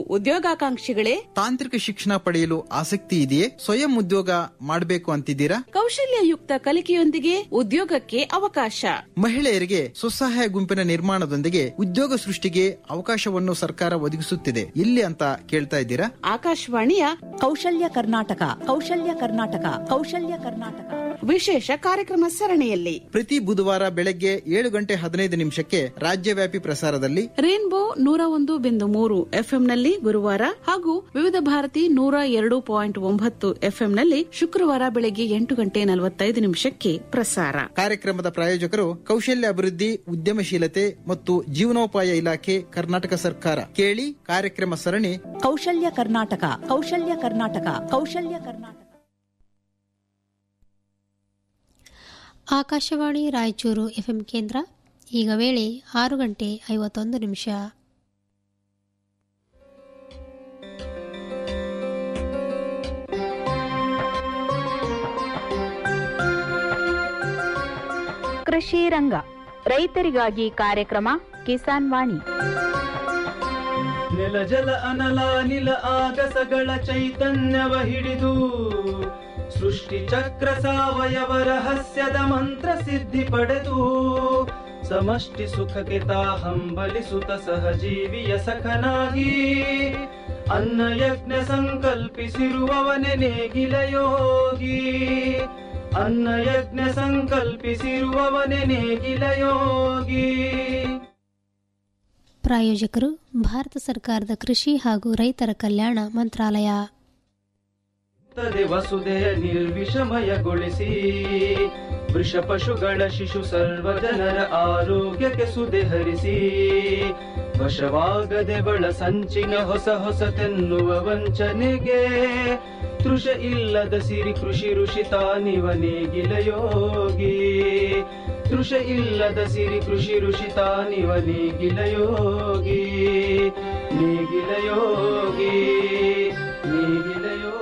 ಉದ್ಯೋಗಾಕಾಂಕ್ಷಿಗಳೇ ತಾಂತ್ರಿಕ ಶಿಕ್ಷಣ ಪಡೆಯಲು ಆಸಕ್ತಿ ಇದೆಯೇ ಸ್ವಯಂ ಉದ್ಯೋಗ ಮಾಡಬೇಕು ಅಂತಿದ್ದೀರಾ ಕೌಶಲ್ಯಯುಕ್ತ ಕಲಿಕೆಯೊಂದಿಗೆ ಉದ್ಯೋಗಕ್ಕೆ ಅವಕಾಶ ಮಹಿಳೆಯರಿಗೆ ಸ್ವಸಹಾಯ ಗುಂಪಿನ ನಿರ್ಮಾಣದೊಂದಿಗೆ ಉದ್ಯೋಗ ಸೃಷ್ಟಿಗೆ ಅವಕಾಶವನ್ನು ಸರ್ಕಾರ ಒದಗಿಸುತ್ತಿದೆ ಎಲ್ಲಿ ಅಂತ ಕೇಳ್ತಾ ಇದ್ದೀರಾ ಆಕಾಶವಾಣಿಯ ಕೌಶಲ್ಯ ಕರ್ನಾಟಕ ಕೌಶಲ್ಯ ಕರ್ನಾಟಕ ಕೌಶಲ್ಯ ಕರ್ನಾಟಕ ವಿಶೇಷ ಕಾರ್ಯಕ್ರಮ ಸರಣಿಯಲ್ಲಿ ಪ್ರತಿ ಬುಧವಾರ ಬೆಳಗ್ಗೆ ಏಳು ಗಂಟೆ ಹದಿನೈದು ನಿಮಿಷಕ್ಕೆ ರಾಜ್ಯವ್ಯಾಪಿ ಪ್ರಸಾರದಲ್ಲಿ ರೇನ್ಬೋ ನೂರ ಒಂದು ಬಿಂದು ಮೂರು ಎಫ್ಎಂನಲ್ಲಿ ಗುರುವಾರ ಹಾಗೂ ವಿವಿಧ ಭಾರತಿ ನೂರ ಎರಡು ಪಾಯಿಂಟ್ ಒಂಬತ್ತು ಎಫ್ಎಂನಲ್ಲಿ ಶುಕ್ರವಾರ ಬೆಳಗ್ಗೆ ಎಂಟು ಗಂಟೆ ನಲವತ್ತೈದು ನಿಮಿಷಕ್ಕೆ ಪ್ರಸಾರ ಕಾರ್ಯಕ್ರಮದ ಪ್ರಾಯೋಜಕರು ಕೌಶಲ್ಯ ಅಭಿವೃದ್ಧಿ ಉದ್ಯಮಶೀಲತೆ ಮತ್ತು ಜೀವನೋಪಾಯ ಇಲಾಖೆ ಕರ್ನಾಟಕ ಸರ್ಕಾರ ಕೇಳಿ ಕಾರ್ಯಕ್ರಮ ಸರಣಿ ಕೌಶಲ್ಯ ಕರ್ನಾಟಕ ಕೌಶಲ್ಯ ಕರ್ನಾಟಕ ಕೌಶಲ್ಯ ಕರ್ನಾಟಕ ಆಕಾಶವಾಣಿ ರಾಯಚೂರು ಎಫ್ಎಂ ಕೇಂದ್ರ ಈಗ ವೇಳೆ ಆರು ಗಂಟೆ ಐವತ್ತೊಂದು ನಿಮಿಷ ಕೃಷಿ ರಂಗ ರೈತರಿಗಾಗಿ ಕಾರ್ಯಕ್ರಮ ಕಿಸಾನ್ ವಾಣಿ ನೆಲ ಜಲ ಅನಲ ನಿಲ ಆಗಸಗಳ ಚೈತನ್ಯವ ಹಿಡಿದು ಸೃಷ್ಟಿ ಚಕ್ರ ಸಾವಯವ ರಹಸ್ಯದ ಮಂತ್ರ ಸಿದ್ಧಿ ಪಡೆದು ಸಮಷ್ಟಿ ಸುಖಕ್ಕೆ ತಾ ಹಂಬಲಿಸುತ್ತ ಸಹಜೀವಿಯ ಸಖನಾಗಿ ಅನ್ನ ಯಜ್ಞ ಸಂಕಲ್ಪಿಸಿರುವವನೆ ನೇಗಿಲ ಯೋಗಿ ಅನ್ನ ಯಜ್ಞ ಸಂಕಲ್ಪಿಸಿರುವವನೆ ನೇಗಿಲ ಯೋಗಿ ಪ್ರಾಯೋಜಕರು ಭಾರತ ಸರ್ಕಾರದ ಕೃಷಿ ಹಾಗೂ ರೈತರ ಕಲ್ಯಾಣ ಮಂತ್ರಾಲಯ ತದೆ ವಸುದೆಯ ನಿರ್ವಿಷಮಯಗೊಳಿಸಿ ವೃಷ ಪಶುಗಳ ಶಿಶು ಸರ್ವ ಜನರ ಆರೋಗ್ಯಕ್ಕೆ ಸುದೆ ಹರಿಸಿ ವಶವಾಗದೆ ಬಳ ಸಂಚಿನ ಹೊಸ ಹೊಸತೆನ್ನುವ ವಂಚನೆಗೆ ತೃಷ ಇಲ್ಲದ ಸಿರಿ ಕೃಷಿ ಋಷಿ ತಾನಿವ ನೇಗಿಲ ಯೋಗಿ ತೃಷ ಇಲ್ಲದ ಸಿರಿ ಕೃಷಿ ಋಷಿ ತಾನಿವ ನೇಗಿಲ ಯೋಗಿ ನೇಗಿಲ ಯೋಗಿ ನೇಗಿಲ ಯೋಗಿ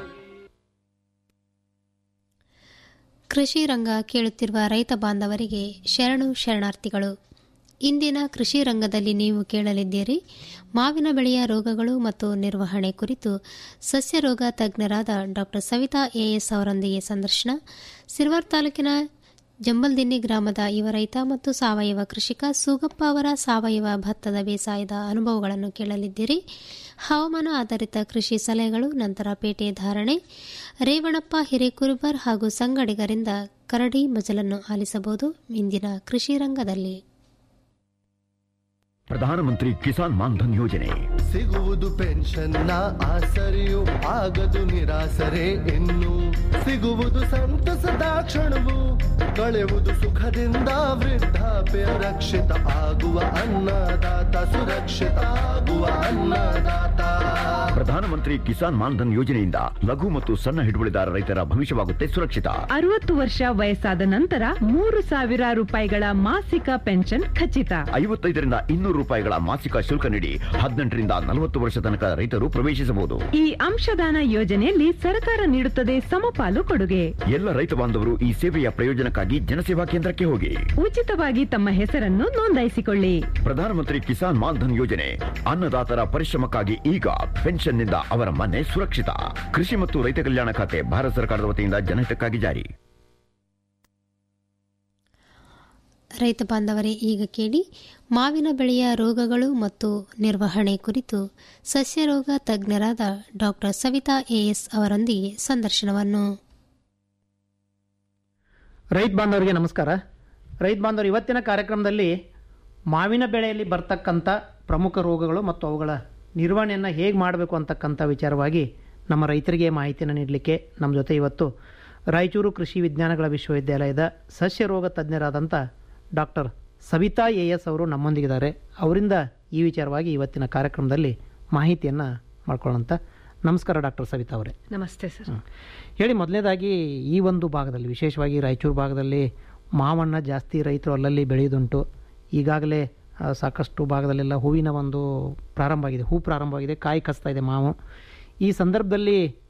ಕೃಷಿ ರಂಗ ಕೇಳುತ್ತಿರುವ ರೈತ ಬಾಂಧವರಿಗೆ ಶರಣು ಶರಣಾರ್ಥಿಗಳು ಇಂದಿನ ಕೃಷಿ ರಂಗದಲ್ಲಿ ನೀವು ಕೇಳಲಿದ್ದೀರಿ ಮಾವಿನ ಬೆಳೆಯ ರೋಗಗಳು ಮತ್ತು ನಿರ್ವಹಣೆ ಕುರಿತು ಸಸ್ಯ ರೋಗ ತಜ್ಞರಾದ ಡಾಕ್ಟರ್ ಸವಿತಾ ಎಎಸ್ ಅವರೊಂದಿಗೆ ಸಂದರ್ಶನ ಸಿರ್ವಾರ್ ತಾಲೂಕಿನ ಜಂಬಲ್ದಿನ್ನಿ ಗ್ರಾಮದ ಯುವ ರೈತ ಮತ್ತು ಸಾವಯವ ಕೃಷಿಕ ಸೂಗಪ್ಪ ಅವರ ಸಾವಯವ ಭತ್ತದ ಬೇಸಾಯದ ಅನುಭವಗಳನ್ನು ಕೇಳಲಿದ್ದೀರಿ ಹವಾಮಾನ ಆಧಾರಿತ ಕೃಷಿ ಸಲಹೆಗಳು ನಂತರ ಪೇಟೆ ಧಾರಣೆ ರೇವಣಪ್ಪ ಹಿರೇಕುರುಬರ್ ಹಾಗೂ ಸಂಗಡಿಗರಿಂದ ಕರಡಿ ಮಜಲನ್ನು ಆಲಿಸಬಹುದು ಇಂದಿನ ಕೃಷಿ ರಂಗದಲ್ಲಿ ಪ್ರಧಾನಮಂತ್ರಿ ಕಿಸಾನ್ ಮಾನ್ಧನ್ ಯೋಜನೆ ಸಿಗುವುದು ಪೆನ್ಷನ್ನ ಆಸರೆಯು ಆಗದು ನಿರಾಸರೆ ಇನ್ನು ಸಿಗುವುದು ಸಂತಸದ ಕ್ಷಣವು ಕಳೆಯುವುದು ಸುಖದಿಂದ ವೃದ್ಧಾಪ್ಯ ರಕ್ಷಿತ ಆಗುವ ಅನ್ನದಾತ ಸುರಕ್ಷಿತ ಆಗುವ ಅನ್ನದಾತ ಪ್ರಧಾನಮಂತ್ರಿ ಕಿಸಾನ್ ಮಾನ್ಧನ್ ಯೋಜನೆಯಿಂದ ಲಘು ಮತ್ತು ಸಣ್ಣ ಹಿಡುವಳಿದಾರ ರೈತರ ಭವಿಷ್ಯವಾಗುತ್ತೆ ಸುರಕ್ಷಿತ ಅರವತ್ತು ವರ್ಷ ವಯಸ್ಸಾದ ನಂತರ ಮೂರು ಸಾವಿರ ರೂಪಾಯಿಗಳ ಮಾಸಿಕ ಪೆನ್ಷನ್ ಖಚಿತ ಐವತ್ತೈದರಿಂದ ಇನ್ನೂರು ರೂಪಾಯಿಗಳ ಮಾಸಿಕ ಶುಲ್ಕ ನೀಡಿ ಹದಿನೆಂಟರಿಂದ ನಲವತ್ತು ವರ್ಷ ತನಕ ರೈತರು ಪ್ರವೇಶಿಸಬಹುದು ಈ ಅಂಶದಾನ ಯೋಜನೆಯಲ್ಲಿ ಸರ್ಕಾರ ನೀಡುತ್ತದೆ ಸಮಪಾಲು ಕೊಡುಗೆ ಎಲ್ಲ ರೈತ ಬಾಂಧವರು ಈ ಸೇವೆಯ ಪ್ರಯೋಜನಕ್ಕಾಗಿ ಜನಸೇವಾ ಕೇಂದ್ರಕ್ಕೆ ಹೋಗಿ ಉಚಿತವಾಗಿ ತಮ್ಮ ಹೆಸರನ್ನು ನೋಂದಾಯಿಸಿಕೊಳ್ಳಿ ಪ್ರಧಾನಮಂತ್ರಿ ಕಿಸಾನ್ ಮಾನ್ಧನ್ ಯೋಜನೆ ಅನ್ನದಾತರ ಪರಿಶ್ರಮಕ್ಕಾಗಿ ಈಗ ಪೆನ್ಷನ್ನಿಂದ ಅವರ ಮನೆ ಸುರಕ್ಷಿತ ಕೃಷಿ ಮತ್ತು ರೈತ ಕಲ್ಯಾಣ ಖಾತೆ ಭಾರತ ಸರ್ಕಾರದ ವತಿಯಿಂದ ಜನಹಿತಕ್ಕಾಗಿ ಜಾರಿ ರೈತ ಬಾಂಧವರೇ ಈಗ ಕೇಳಿ ಮಾವಿನ ಬೆಳೆಯ ರೋಗಗಳು ಮತ್ತು ನಿರ್ವಹಣೆ ಕುರಿತು ಸಸ್ಯ ರೋಗ ತಜ್ಞರಾದ ಡಾಕ್ಟರ್ ಸವಿತಾ ಎಎಸ್ ಅವರೊಂದಿಗೆ ಸಂದರ್ಶನವನ್ನು ರೈತ ಬಾಂಧವರಿಗೆ ನಮಸ್ಕಾರ ರೈತ ಬಾಂಧವರು ಇವತ್ತಿನ ಕಾರ್ಯಕ್ರಮದಲ್ಲಿ ಮಾವಿನ ಬೆಳೆಯಲ್ಲಿ ಬರ್ತಕ್ಕಂಥ ಪ್ರಮುಖ ರೋಗಗಳು ಮತ್ತು ಅವುಗಳ ನಿರ್ವಹಣೆಯನ್ನು ಹೇಗೆ ಮಾಡಬೇಕು ಅಂತಕ್ಕಂಥ ವಿಚಾರವಾಗಿ ನಮ್ಮ ರೈತರಿಗೆ ಮಾಹಿತಿಯನ್ನು ನೀಡಲಿಕ್ಕೆ ನಮ್ಮ ಜೊತೆ ಇವತ್ತು ರಾಯಚೂರು ಕೃಷಿ ವಿಜ್ಞಾನಗಳ ವಿಶ್ವವಿದ್ಯಾಲಯದ ಸಸ್ಯ ರೋಗ ತಜ್ಞರಾದಂಥ ಡಾಕ್ಟರ್ ಸವಿತಾ ಎ ಎಸ್ ಅವರು ನಮ್ಮೊಂದಿಗಿದ್ದಾರೆ ಅವರಿಂದ ಈ ವಿಚಾರವಾಗಿ ಇವತ್ತಿನ ಕಾರ್ಯಕ್ರಮದಲ್ಲಿ ಮಾಹಿತಿಯನ್ನು ಮಾಡ್ಕೊಳ್ಳೋಂಥ ನಮಸ್ಕಾರ ಡಾಕ್ಟರ್ ಸವಿತಾ ಅವರೇ ನಮಸ್ತೆ ಸರ್ ಹೇಳಿ ಮೊದಲನೇದಾಗಿ ಈ ಒಂದು ಭಾಗದಲ್ಲಿ ವಿಶೇಷವಾಗಿ ರಾಯಚೂರು ಭಾಗದಲ್ಲಿ ಮಾವಣ್ಣ ಜಾಸ್ತಿ ರೈತರು ಅಲ್ಲಲ್ಲಿ ಬೆಳೆಯೋದುಂಟು ಈಗಾಗಲೇ ಆ, ಸಾಕಷ್ಟು ಭಾಗದಲ್ಲೆಲ್ಲ ಹೂವಿನ ಒಂದು ಪ್ರಾರಂಭ ಆಗಿದೆ ಹೂ ಪ್ರಾರಂಭವಾಗಿದೆ ಕಾಯಿ ಕಸ್ತಾ ಇದೆ ಮಾವು ಈ ಸಂದರ್ಭದಲ್ಲಿ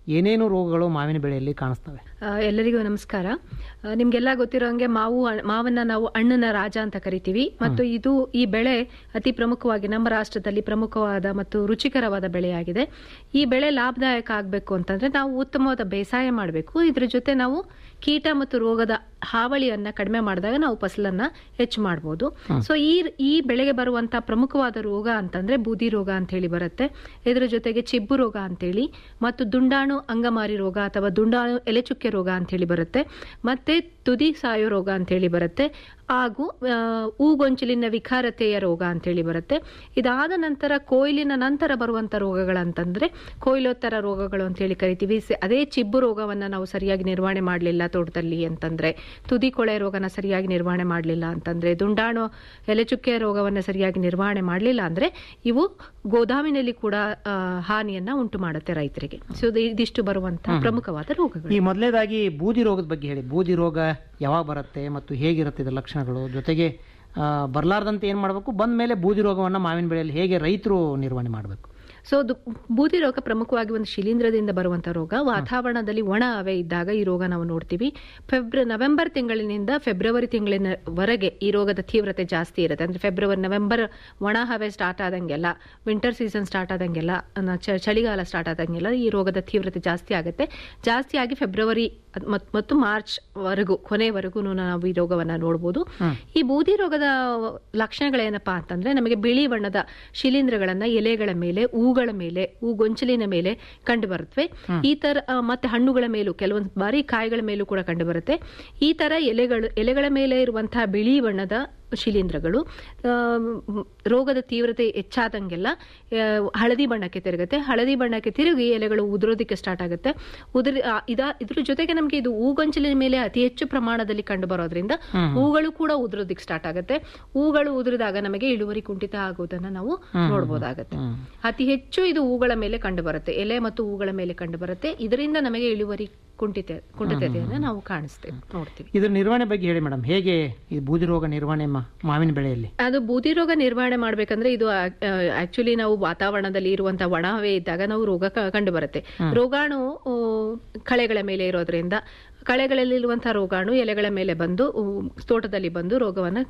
ಏನೇನು ರೋಗಗಳು ಮಾವಿನ ಬೆಳೆಯಲ್ಲಿ ಕಾಣಿಸ್ತವೆ ಆ, ಎಲ್ಲರಿಗೂ ನಮಸ್ಕಾರ ಆ, ನಿಮ್ಗೆಲ್ಲ ಗೊತ್ತಿರೋ ಹಂಗೆ ಮಾವು ಹಣ್- ಮಾವನ್ನ ನಾವು ಹಣ್ಣಿನ ರಾಜ ಅಂತ ಕರಿತೀವಿ ಮತ್ತು ಇದು ಈ ಬೆಳೆ ಅತಿ ಪ್ರಮುಖವಾಗಿ ನಮ್ಮ ರಾಷ್ಟ್ರದಲ್ಲಿ ಪ್ರಮುಖವಾದ ಮತ್ತು ರುಚಿಕರವಾದ ಬೆಳೆಯಾಗಿದೆ ಈ ಬೆಳೆ ಲಾಭದಾಯಕ ಆಗಬೇಕು ಅಂತಂದ್ರೆ ನಾವು ಉತ್ತಮವಾದ ಬೇಸಾಯ ಮಾಡಬೇಕು ಇದ್ರ ಜೊತೆ ನಾವು ಕೀಟ ಮತ್ತು ರೋಗದ ಹಾವಳಿಯನ್ನ ಕಡಿಮೆ ಮಾಡಿದಾಗ ನಾವು ಫಸಲನ್ನ ಹೆಚ್ಚು ಮಾಡಬಹುದು ಸೊ ಈ ಈ ಬೆಳೆಗೆ ಬರುವಂತ ಪ್ರಮುಖವಾದ ರೋಗ ಅಂತಂದ್ರೆ ಬೂದಿ ರೋಗ ಅಂತ ಹೇಳಿ ಬರುತ್ತೆ ಇದರ ಜೊತೆಗೆ ಚಿಬ್ಬು ರೋಗ ಅಂತೇಳಿ ಮತ್ತು ದುಂಡಾಣು ಅಂಗಮಾರಿ ರೋಗ ಅಥವಾ ದುಂಡಾಣು ಎಲೆಚುಕ್ಕೆ ರೋಗ ಅಂತ ಹೇಳಿ ಬರುತ್ತೆ ಮತ್ತೆ ತುದಿ ಸಾಯೋ ರೋಗ ಅಂತ ಹೇಳಿ ಬರುತ್ತೆ ಹಾಗೂ ಆ, ಹೂಗೊಂಚಲಿನ ವಿಕಾರತೆಯ ರೋಗ ಅಂತ ಹೇಳಿ ಬರುತ್ತೆ ಇದಾದ ನಂತರ ಕೊಯ್ಲಿನ ನಂತರ ಬರುವಂತ ರೋಗಗಳಂತಂದ್ರೆ ಕೊಯ್ಲೋತ್ತರ ರೋಗಗಳು ಅಂತ ಹೇಳಿ ಕರಿತೀವಿ ಸ- ಅದೇ ಚಿಬ್ಬು ರೋಗವನ್ನ ನಾವು ಸರಿಯಾಗಿ ನಿರ್ವಹಣೆ ಮಾಡಲಿಲ್ಲ ತೋಟದಲ್ಲಿ ಅಂತಂದ್ರೆ ತುದಿ ಕೊಳೆ ರೋಗನ ಸರಿಯಾಗಿ ನಿರ್ವಹಣೆ ಮಾಡಲಿಲ್ಲ ಅಂತಂದ್ರೆ ದುಂಡಾಣು ಎಲೆಚುಕ್ಕೆ ರೋಗವನ್ನ ಸರಿಯಾಗಿ ನಿರ್ವಹಣೆ ಮಾಡಲಿಲ್ಲ ಅಂದ್ರೆ ಇವು ಗೋದಾಮಿನಲ್ಲಿ ಕೂಡ ಆ, ಹಾನಿಯನ್ನ ಉಂಟು ಮಾಡುತ್ತೆ ರೈತರಿಗೆ ಸೊ ಇದಿಷ್ಟು ಬರುವಂತಹ ಪ್ರಮುಖವಾದ ರೋಗಗಳು ಈ ಮೊದಲನೇದಾಗಿ ಬೂದಿ ರೋಗದ ಬಗ್ಗೆ ಹೇಳಿ ಬೂದಿ ರೋಗ ಯಾವಾಗ ಬರುತ್ತೆ ಮತ್ತು ಹೇಗಿರುತ್ತೆ ಇದರ ಲಕ್ಷಣಗಳು ಜೊತೆಗೆ ಆ, ಬರ್ಲಾರ್ದಂತೆ ಏನು ಮಾಡಬೇಕು ಬಂದ ಮೇಲೆ ಬೂದಿ ರೋಗವನ್ನು ಮಾವಿನ ಬೆಳೆಯಲ್ಲಿ ಹೇಗೆ ರೈತರು ನಿರ್ವಹಣೆ ಮಾಡಬೇಕು ಸೊ ಅದು ಬೂದಿ ರೋಗ ಪ್ರಮುಖವಾಗಿ ಒಂದು ಶಿಲೀಂಧ್ರದಿಂದ ಬರುವಂತ ರೋಗ ವಾತಾವರಣದಲ್ಲಿ ಒಣ ಹವೆ ಇದ್ದಾಗ ಈ ರೋಗ ನಾವು ನೋಡ್ತೀವಿ ಫೆಬ್ರ ನವೆಂಬರ್ ತಿಂಗಳಿನಿಂದ ಫೆಬ್ರವರಿ ತಿಂಗಳಿನವರೆಗೆ ಈ ರೋಗದ ತೀವ್ರತೆ ಜಾಸ್ತಿ ಇರುತ್ತೆ ಅಂದ್ರೆ ಫೆಬ್ರವರಿ ನವೆಂಬರ್ ಒಣ ಹವೆ ಸ್ಟಾರ್ಟ್ ಆದಂಗೆಲ್ಲ ವಿಂಟರ್ ಸೀಸನ್ ಸ್ಟಾರ್ಟ್ ಆದಂಗೆಲ್ಲ ಅನ್ನ ಚ- ಚಳಿಗಾಲ ಸ್ಟಾರ್ಟ್ ಆದಂಗೆಲ್ಲ ಈ ರೋಗದ ತೀವ್ರತೆ ಜಾಸ್ತಿ ಆಗುತ್ತೆ ಜಾಸ್ತಿ ಆಗಿ ಫೆಬ್ರವರಿ ಅದ್- ಮತ್- ಮತ್ತು ಮಾರ್ಚ್ ವರೆಗೂ ಕೊನೆವರೆಗೂ ನಾವು ಈ ರೋಗವನ್ನ ನೋಡಬಹುದು ಈ ಬೂದಿ ರೋಗದ ಲಕ್ಷಣಗಳೇನಪ್ಪಾ ಅಂತಂದ್ರೆ ನಮಗೆ ಬಿಳಿ ಬಣ್ಣದ ಶಿಲೀಂಧ್ರಗಳನ್ನ ಎಲೆಗಳ ಮೇಲೆ ಹೂಗಳ ಮೇಲೆ ಹೂ ಗೊಂಚಲಿನ ಮೇಲೆ ಕಂಡು ಬರುತ್ತವೆ ಈ ತರ ಆ, ಮತ್ತೆ ಹಣ್ಣುಗಳ ಮೇಲೂ ಕೆಲವೊಂದು ಬಾರಿ ಕಾಯಿಗಳ ಮೇಲೂ ಕೂಡ ಕಂಡು ಬರುತ್ತೆ ಈ ತರ ಎಲೆಗಳು ಎಲೆಗಳ ಮೇಲೆ ಇರುವಂತಹ ಬಿಳಿ ಬಣ್ಣದ ಶಿಲೀಂಧ್ರಗಳು ಆ, ಮ್, ರೋಗದ ತೀವ್ರತೆ ಹೆಚ್ಚಾದಂಗೆಲ್ಲ ಆ, ಹಳದಿ ಬಣ್ಣಕ್ಕೆ ತಿರುಗುತ್ತೆ ಹಳದಿ ಬಣ್ಣಕ್ಕೆ ತಿರುಗಿ ಎಲೆಗಳು ಉದುರೋದಕ್ಕೆ ಸ್ಟಾರ್ಟ್ ಆಗುತ್ತೆ ಉದುರಿ ಆ, ಇದ ಇದ್ರ ಜೊತೆಗೆ ನಮಗೆ ಇದು ಹೂಗೊಂಚಲಿನ ಮೇಲೆ ಅತಿ ಹೆಚ್ಚು ಪ್ರಮಾಣದಲ್ಲಿ ಕಂಡು ಬರೋದ್ರಿಂದ ಹೂಗಳು ಕೂಡ ಉದುರೋದಕ್ಕೆ ಸ್ಟಾರ್ಟ್ ಆಗುತ್ತೆ ಹೂಗಳು ಉದುರಿದಾಗ ನಮಗೆ ಇಳುವರಿ ಕುಂಠಿತ ಆಗುವುದನ್ನ ನಾವು ನೋಡಬಹುದಾಗತ್ತೆ ಅತಿ ಹೆಚ್ಚು ಇದು ಹೂಗಳ ಮೇಲೆ ಕಂಡು ಬರುತ್ತೆ ಎಲೆ ಮತ್ತು ಹೂಗಳ ಮೇಲೆ ಕಂಡು ಬರುತ್ತೆ ಇದರಿಂದ ನಮಗೆ ಇಳುವರಿ ಕುಂಠಿತ ಕುಂಠಿತತೆಯನ್ನು ನಾವು ಕಾಣಿಸ್ತೇವೆ ನೋಡ್ತೀವಿ ಇದ್ರ ನಿರ್ವಹಣೆ ಬಗ್ಗೆ ಹೇಳಿ ಮೇಡಮ್ ಹೇಗೆ ಈ ಬೂದಿ ರೋಗ ನಿರ್ವಹಣೆ ಮಾ- ಮಾವಿನ ಬೆಳೆಯಲ್ಲಿ ಅದು ಬೂದಿ ರೋಗ ನಿರ್ವಹಣೆ ಮಾಡ್ಬೇಕಂದ್ರೆ ಇದು ಆಕ್ಚುಲಿ ನಾವು ವಾತಾವರಣದಲ್ಲಿ ಇರುವಂತಹ ಒಣ ಹವೆ ಇದ್ದಾಗ ನಾವು ರೋಗ ಕ- ಕಂಡು ಬರುತ್ತೆ ರೋಗಾಣು ಆ, ಕಳೆಗಳ ಮೇಲೆ ಇರೋದ್ರಿಂದ ಕಳೆಗಳಲ್ಲಿರುವಂತಹ ರೋಗಾಣು ಎಲೆಗಳ ಮೇಲೆ ಬಂದು ಊ, ತೋಟದಲ್ಲಿ ಬಂದು ರೋಗವನ್ನ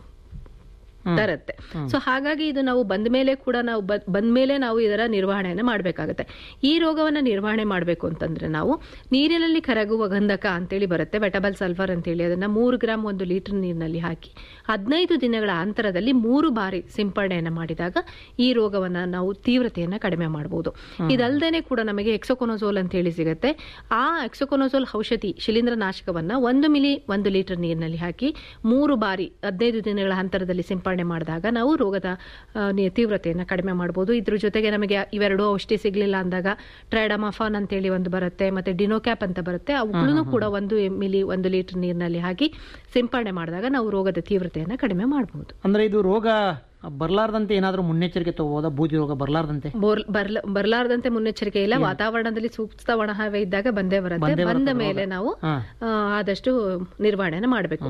ತರುತ್ತೆ ಸೊ ಹಾಗಾಗಿ ಇದು ನಾವು ಬಂದ ಮೇಲೆ ಕೂಡ ನಾವು ಬ- ಬಂದ ಮೇಲೆ ನಾವು ಇದರ ನಿರ್ವಹಣೆಯನ್ನು ಮಾಡಬೇಕಾಗುತ್ತೆ ಈ ರೋಗವನ್ನ ನಿರ್ವಹಣೆ ಮಾಡಬೇಕು ಅಂತಂದ್ರೆ ನಾವು ನೀರಿನಲ್ಲಿ ಕರಗುವ ಗಂಧಕ ಅಂತೇಳಿ ಬರುತ್ತೆ ವೆಟಬಲ್ ಸಲ್ಫರ್ ಅಂತೇಳಿ ಅದನ್ನ ಮೂರು ಗ್ರಾಮ್ ಒಂದು ಲೀಟರ್ ನೀರಿನಲ್ಲಿ ಹಾಕಿ ಹದಿನೈದು ದಿನಗಳ ಅಂತರದಲ್ಲಿ ಮೂರು ಬಾರಿ ಸಿಂಪಡಣೆಯನ್ನು ಮಾಡಿದಾಗ ಈ ರೋಗವನ್ನ ನಾವು ತೀವ್ರತೆಯನ್ನ ಕಡಿಮೆ ಮಾಡಬಹುದು ಇದಲ್ದೇನೆ ಕೂಡ ನಮಗೆ ಎಕ್ಸೋಕೊನೋಸೋಲ್ ಅಂತ ಹೇಳಿ ಸಿಗುತ್ತೆ ಆ ಎಕ್ಸೋಕೊನೋಸೋಲ್ ಔಷಧಿ ಶಿಲೀಂಧ್ರ ನಾಶಕವನ್ನ ಒಂದು ಮಿಲಿ ಒಂದು ಲೀಟರ್ ನೀರಿನಲ್ಲಿ ಹಾಕಿ ಮೂರು ಬಾರಿ ಹದಿನೈದು ದಿನಗಳ ಅಂತರದಲ್ಲಿ ಸಿಂಪಡಣೆ ಮಾಡಿದಾಗ ನಾವು ರೋಗದ ಆ, ನಿ- ತೀವ್ರತೆಯನ್ನು ಕಡಿಮೆ ಮಾಡಬಹುದು ಇದ್ರ ಜೊತೆಗೆ ನಮಗೆ ಇವೆರಡು ಔಷಧಿ ಸಿಗ್ಲಿಲ್ಲ ಅಂದಾಗ ಟ್ರೈಡಮಾಫಾನ್ ಅಂತೇಳಿ ಒಂದು ಬರುತ್ತೆ ಮತ್ತೆ ಡಿನೋಕ್ಯಾಪ್ ಅಂತ ಬರುತ್ತೆ ಅವುಗಳನ್ನು ಕೂಡ ಒಂದು ಮಿಲಿ ಒಂದು ಲೀಟರ್ ನೀರಿನಲ್ಲಿ ಹಾಕಿ ಸಿಂಪಡಣೆ ಮಾಡಿದಾಗ ನಾವು ರೋಗದ ತೀವ್ರತೆಯನ್ನು ಕಡಿಮೆ ಮಾಡಬಹುದು ಅಂದ್ರೆ ಇದು ರೋಗ ಬರ್ಲಾರ್ದಂತೆ ಏನಾದರೂ ಮುನ್ನೆಚ್ಚರಿಕೆ ತಗೋಬೋದಾ ಬೂದಿ ರೋಗ ಬರ್ಲಾರ್ದಂತೆ ಬೋರ್- ಬರ್ಲ- ಬರ್ಲಾರ್ದಂತೆ ಮುನ್ನೆಚ್ಚರಿಕೆ ಇಲ್ಲ ವಾತಾವರಣದಲ್ಲಿ ಸೂಕ್ತ ಒಣಹವೆ ಇದ್ದಾಗ ಬಂದೇ ಬರುತ್ತೆ ಬಂದೇ ಬರುತ್ತೆ ಬಂದ ರೋಗ. ಮೇಲೆ ನಾವು ಹಾ. ಆ, ಆದಷ್ಟು ನಿರ್ವಹಣೆನ ಮಾಡಬೇಕು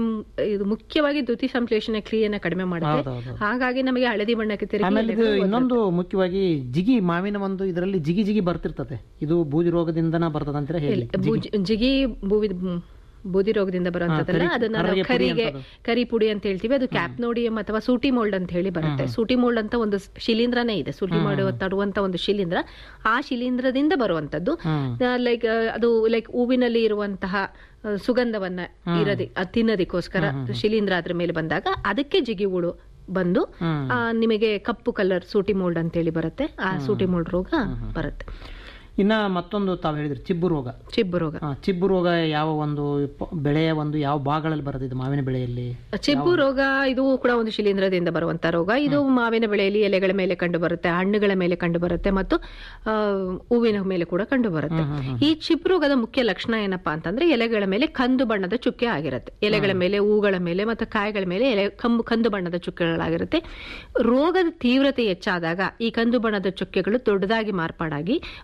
ಇದು ಮುಖ್ಯವಾಗಿ ದ್ಯುತಿ ಸಂಶ್ಲೇಷಣೆ ಕ್ರಿಯೆನ ಕಡಿಮೆ ಮಾಡುತ್ತೆ ಹೌದೌದು. ಹಾಗಾಗಿ ನಮಗೆ ಹಳದಿ ಬಣ್ಣಕ್ಕೆ ತಿರುಗಿ ಆಮೇಲೆ ಇದು ಎಲೆಗಳು ಇನ್ನೊಂದು ಮುಖ್ಯವಾಗಿ ಜಿಗಿ ಮಾವಿನ ಒಂದು ಇದರಲ್ಲಿ ಜಿಗಿ ಜಿಗಿ ಬರ್ತಿರ್ತದೆ ಇದು ಬೂದಿ ರೋಗದಿಂದನ ಬರ್ತದೆ ಅಂತೀರಾ ಹೇಳಿ ಇಲ್ಲ, ಬೂಜಿ- ಜಿಗಿ ಬೂವಿ ಮ್, ಬೂದಿ ರೋಗದಿಂದ ಬರುವಂತದ್ದಲ್ಲ ಕರಿ- ಅದನ್ನ ನಾವು ಕರಿಗೆ ಪುಡಿ ಕರಿಗೆ ಅಂತದು. ಕರಿ ಪುಡಿ ಅಂತ ಹೇಳ್ತೀವಿ ಅದು ಕ್ಯಾಪ್ನೋಡಿಯಂ ಅಥವಾ ಸೂಟಿ ಮೋಲ್ಡ್ ಅಂತ ಹೇಳಿ ಬರುತ್ತೆ ಸೂಟಿ ಮೋಲ್ಡ್ ಅಂತ ಒಂದು ಶಿಲೀಂಧ್ರನೇ ಇದೆ ಸೂಟಿ ಮೋಲ್ಡ್ ತಡುವಂತ ಒಂದು ಶಿಲೀಂಧ್ರ ಆ ಶಿಲೀಂಧ್ರದಿಂದ ಬರುವಂತದ್ದು ಲೈಕ್ ಅದು ಲೈಕ್ ಹೂವಿನಲ್ಲಿ ಇರುವಂತಹ ಆ, ಸುಗಂಧವನ್ನ ಇರದಿ ಅದ್ ತಿನ್ನೋದಕ್ಕೋಸ್ಕರ ಶಿಲೀಂಧ್ರ ಅದ್ರ ಮೇಲೆ ಬಂದಾಗ ಅದಕ್ಕೆ ಜಿಗಿ ಹುಳು ಬಂದು ಆ, ನಿಮಗೆ ಕಪ್ಪು ಕಲರ್ ಸೂಟಿ ಮೋಲ್ಡ್ ಅಂತೇಳಿ ಬರುತ್ತೆ ಆ ಸೂಟಿ ಮೋಲ್ಡ್ ರೋಗ ಬರುತ್ತೆ ಇನ್ನ ಮತ್ತೊಂದು ತಾವು ಹೇಳಿದ್ರಿ ಚಿಬ್ಬು ರೋಗ ಚಿಬ್ಬು ರೋಗ ಆ, ಚಿಬ್ಬು ರೋಗ ಯಾವ ಒಂದು ಪ- ಬೆಳೆಯ ಒಂದು ಯಾವ ಭಾಗಗಳಲ್ಲಿ ಬರುತ್ತೆ ಇದು ಮಾವಿನ ಬೆಳೆಯಲ್ಲಿ ಚಿಬ್ಬು ರೋಗ ಇದು ಕೂಡ ಒಂದು ಶಿಲೀಂಧ್ರದಿಂದ ಬರುವಂತ ರೋಗ ಇದು ಮಾವಿನ ಬೆಳೆಯಲ್ಲಿ ಎಲೆಗಳ ಮೇಲೆ ಕಂಡು ಬರುತ್ತೆ ಹಣ್ಣುಗಳ ಮೇಲೆ ಕಂಡು ಬರುತ್ತೆ ಮತ್ತು ಆ, ಹೂವಿನ ಮೇಲೆ ಕೂಡ ಕಂಡು ಬರುತ್ತೆ ಈ ಚಿಬ್ಬು ರೋಗದ ಮುಖ್ಯ ಲಕ್ಷಣ ಏನಪ್ಪಾ ಅಂತಂದ್ರೆ ಎಲೆಗಳ ಮೇಲೆ ಕಂದು ಬಣ್ಣದ ಚುಕ್ಕೆ ಆಗಿರುತ್ತೆ ಎಲೆಗಳ ಮೇಲೆ ಹೂಗಳ ಮೇಲೆ ಮತ್ತು ಕಾಯಿಗಳ ಮೇಲೆ ಎಲೆ ಕಂಬು ಕಂದು ಬಣ್ಣದ ಚುಕ್ಕೆಗಳಾಗಿರುತ್ತೆ ರೋಗದ ತೀವ್ರತೆ ಹೆಚ್ಚಾದಾಗ ಈ ಕಂದು ಬಣ್ಣದ ಚುಕ್ಕೆಗಳು ದೊಡ್ಡದಾಗಿ ಮಾರ್ಪಾಡಾಗಿ ಮಧ್ಯ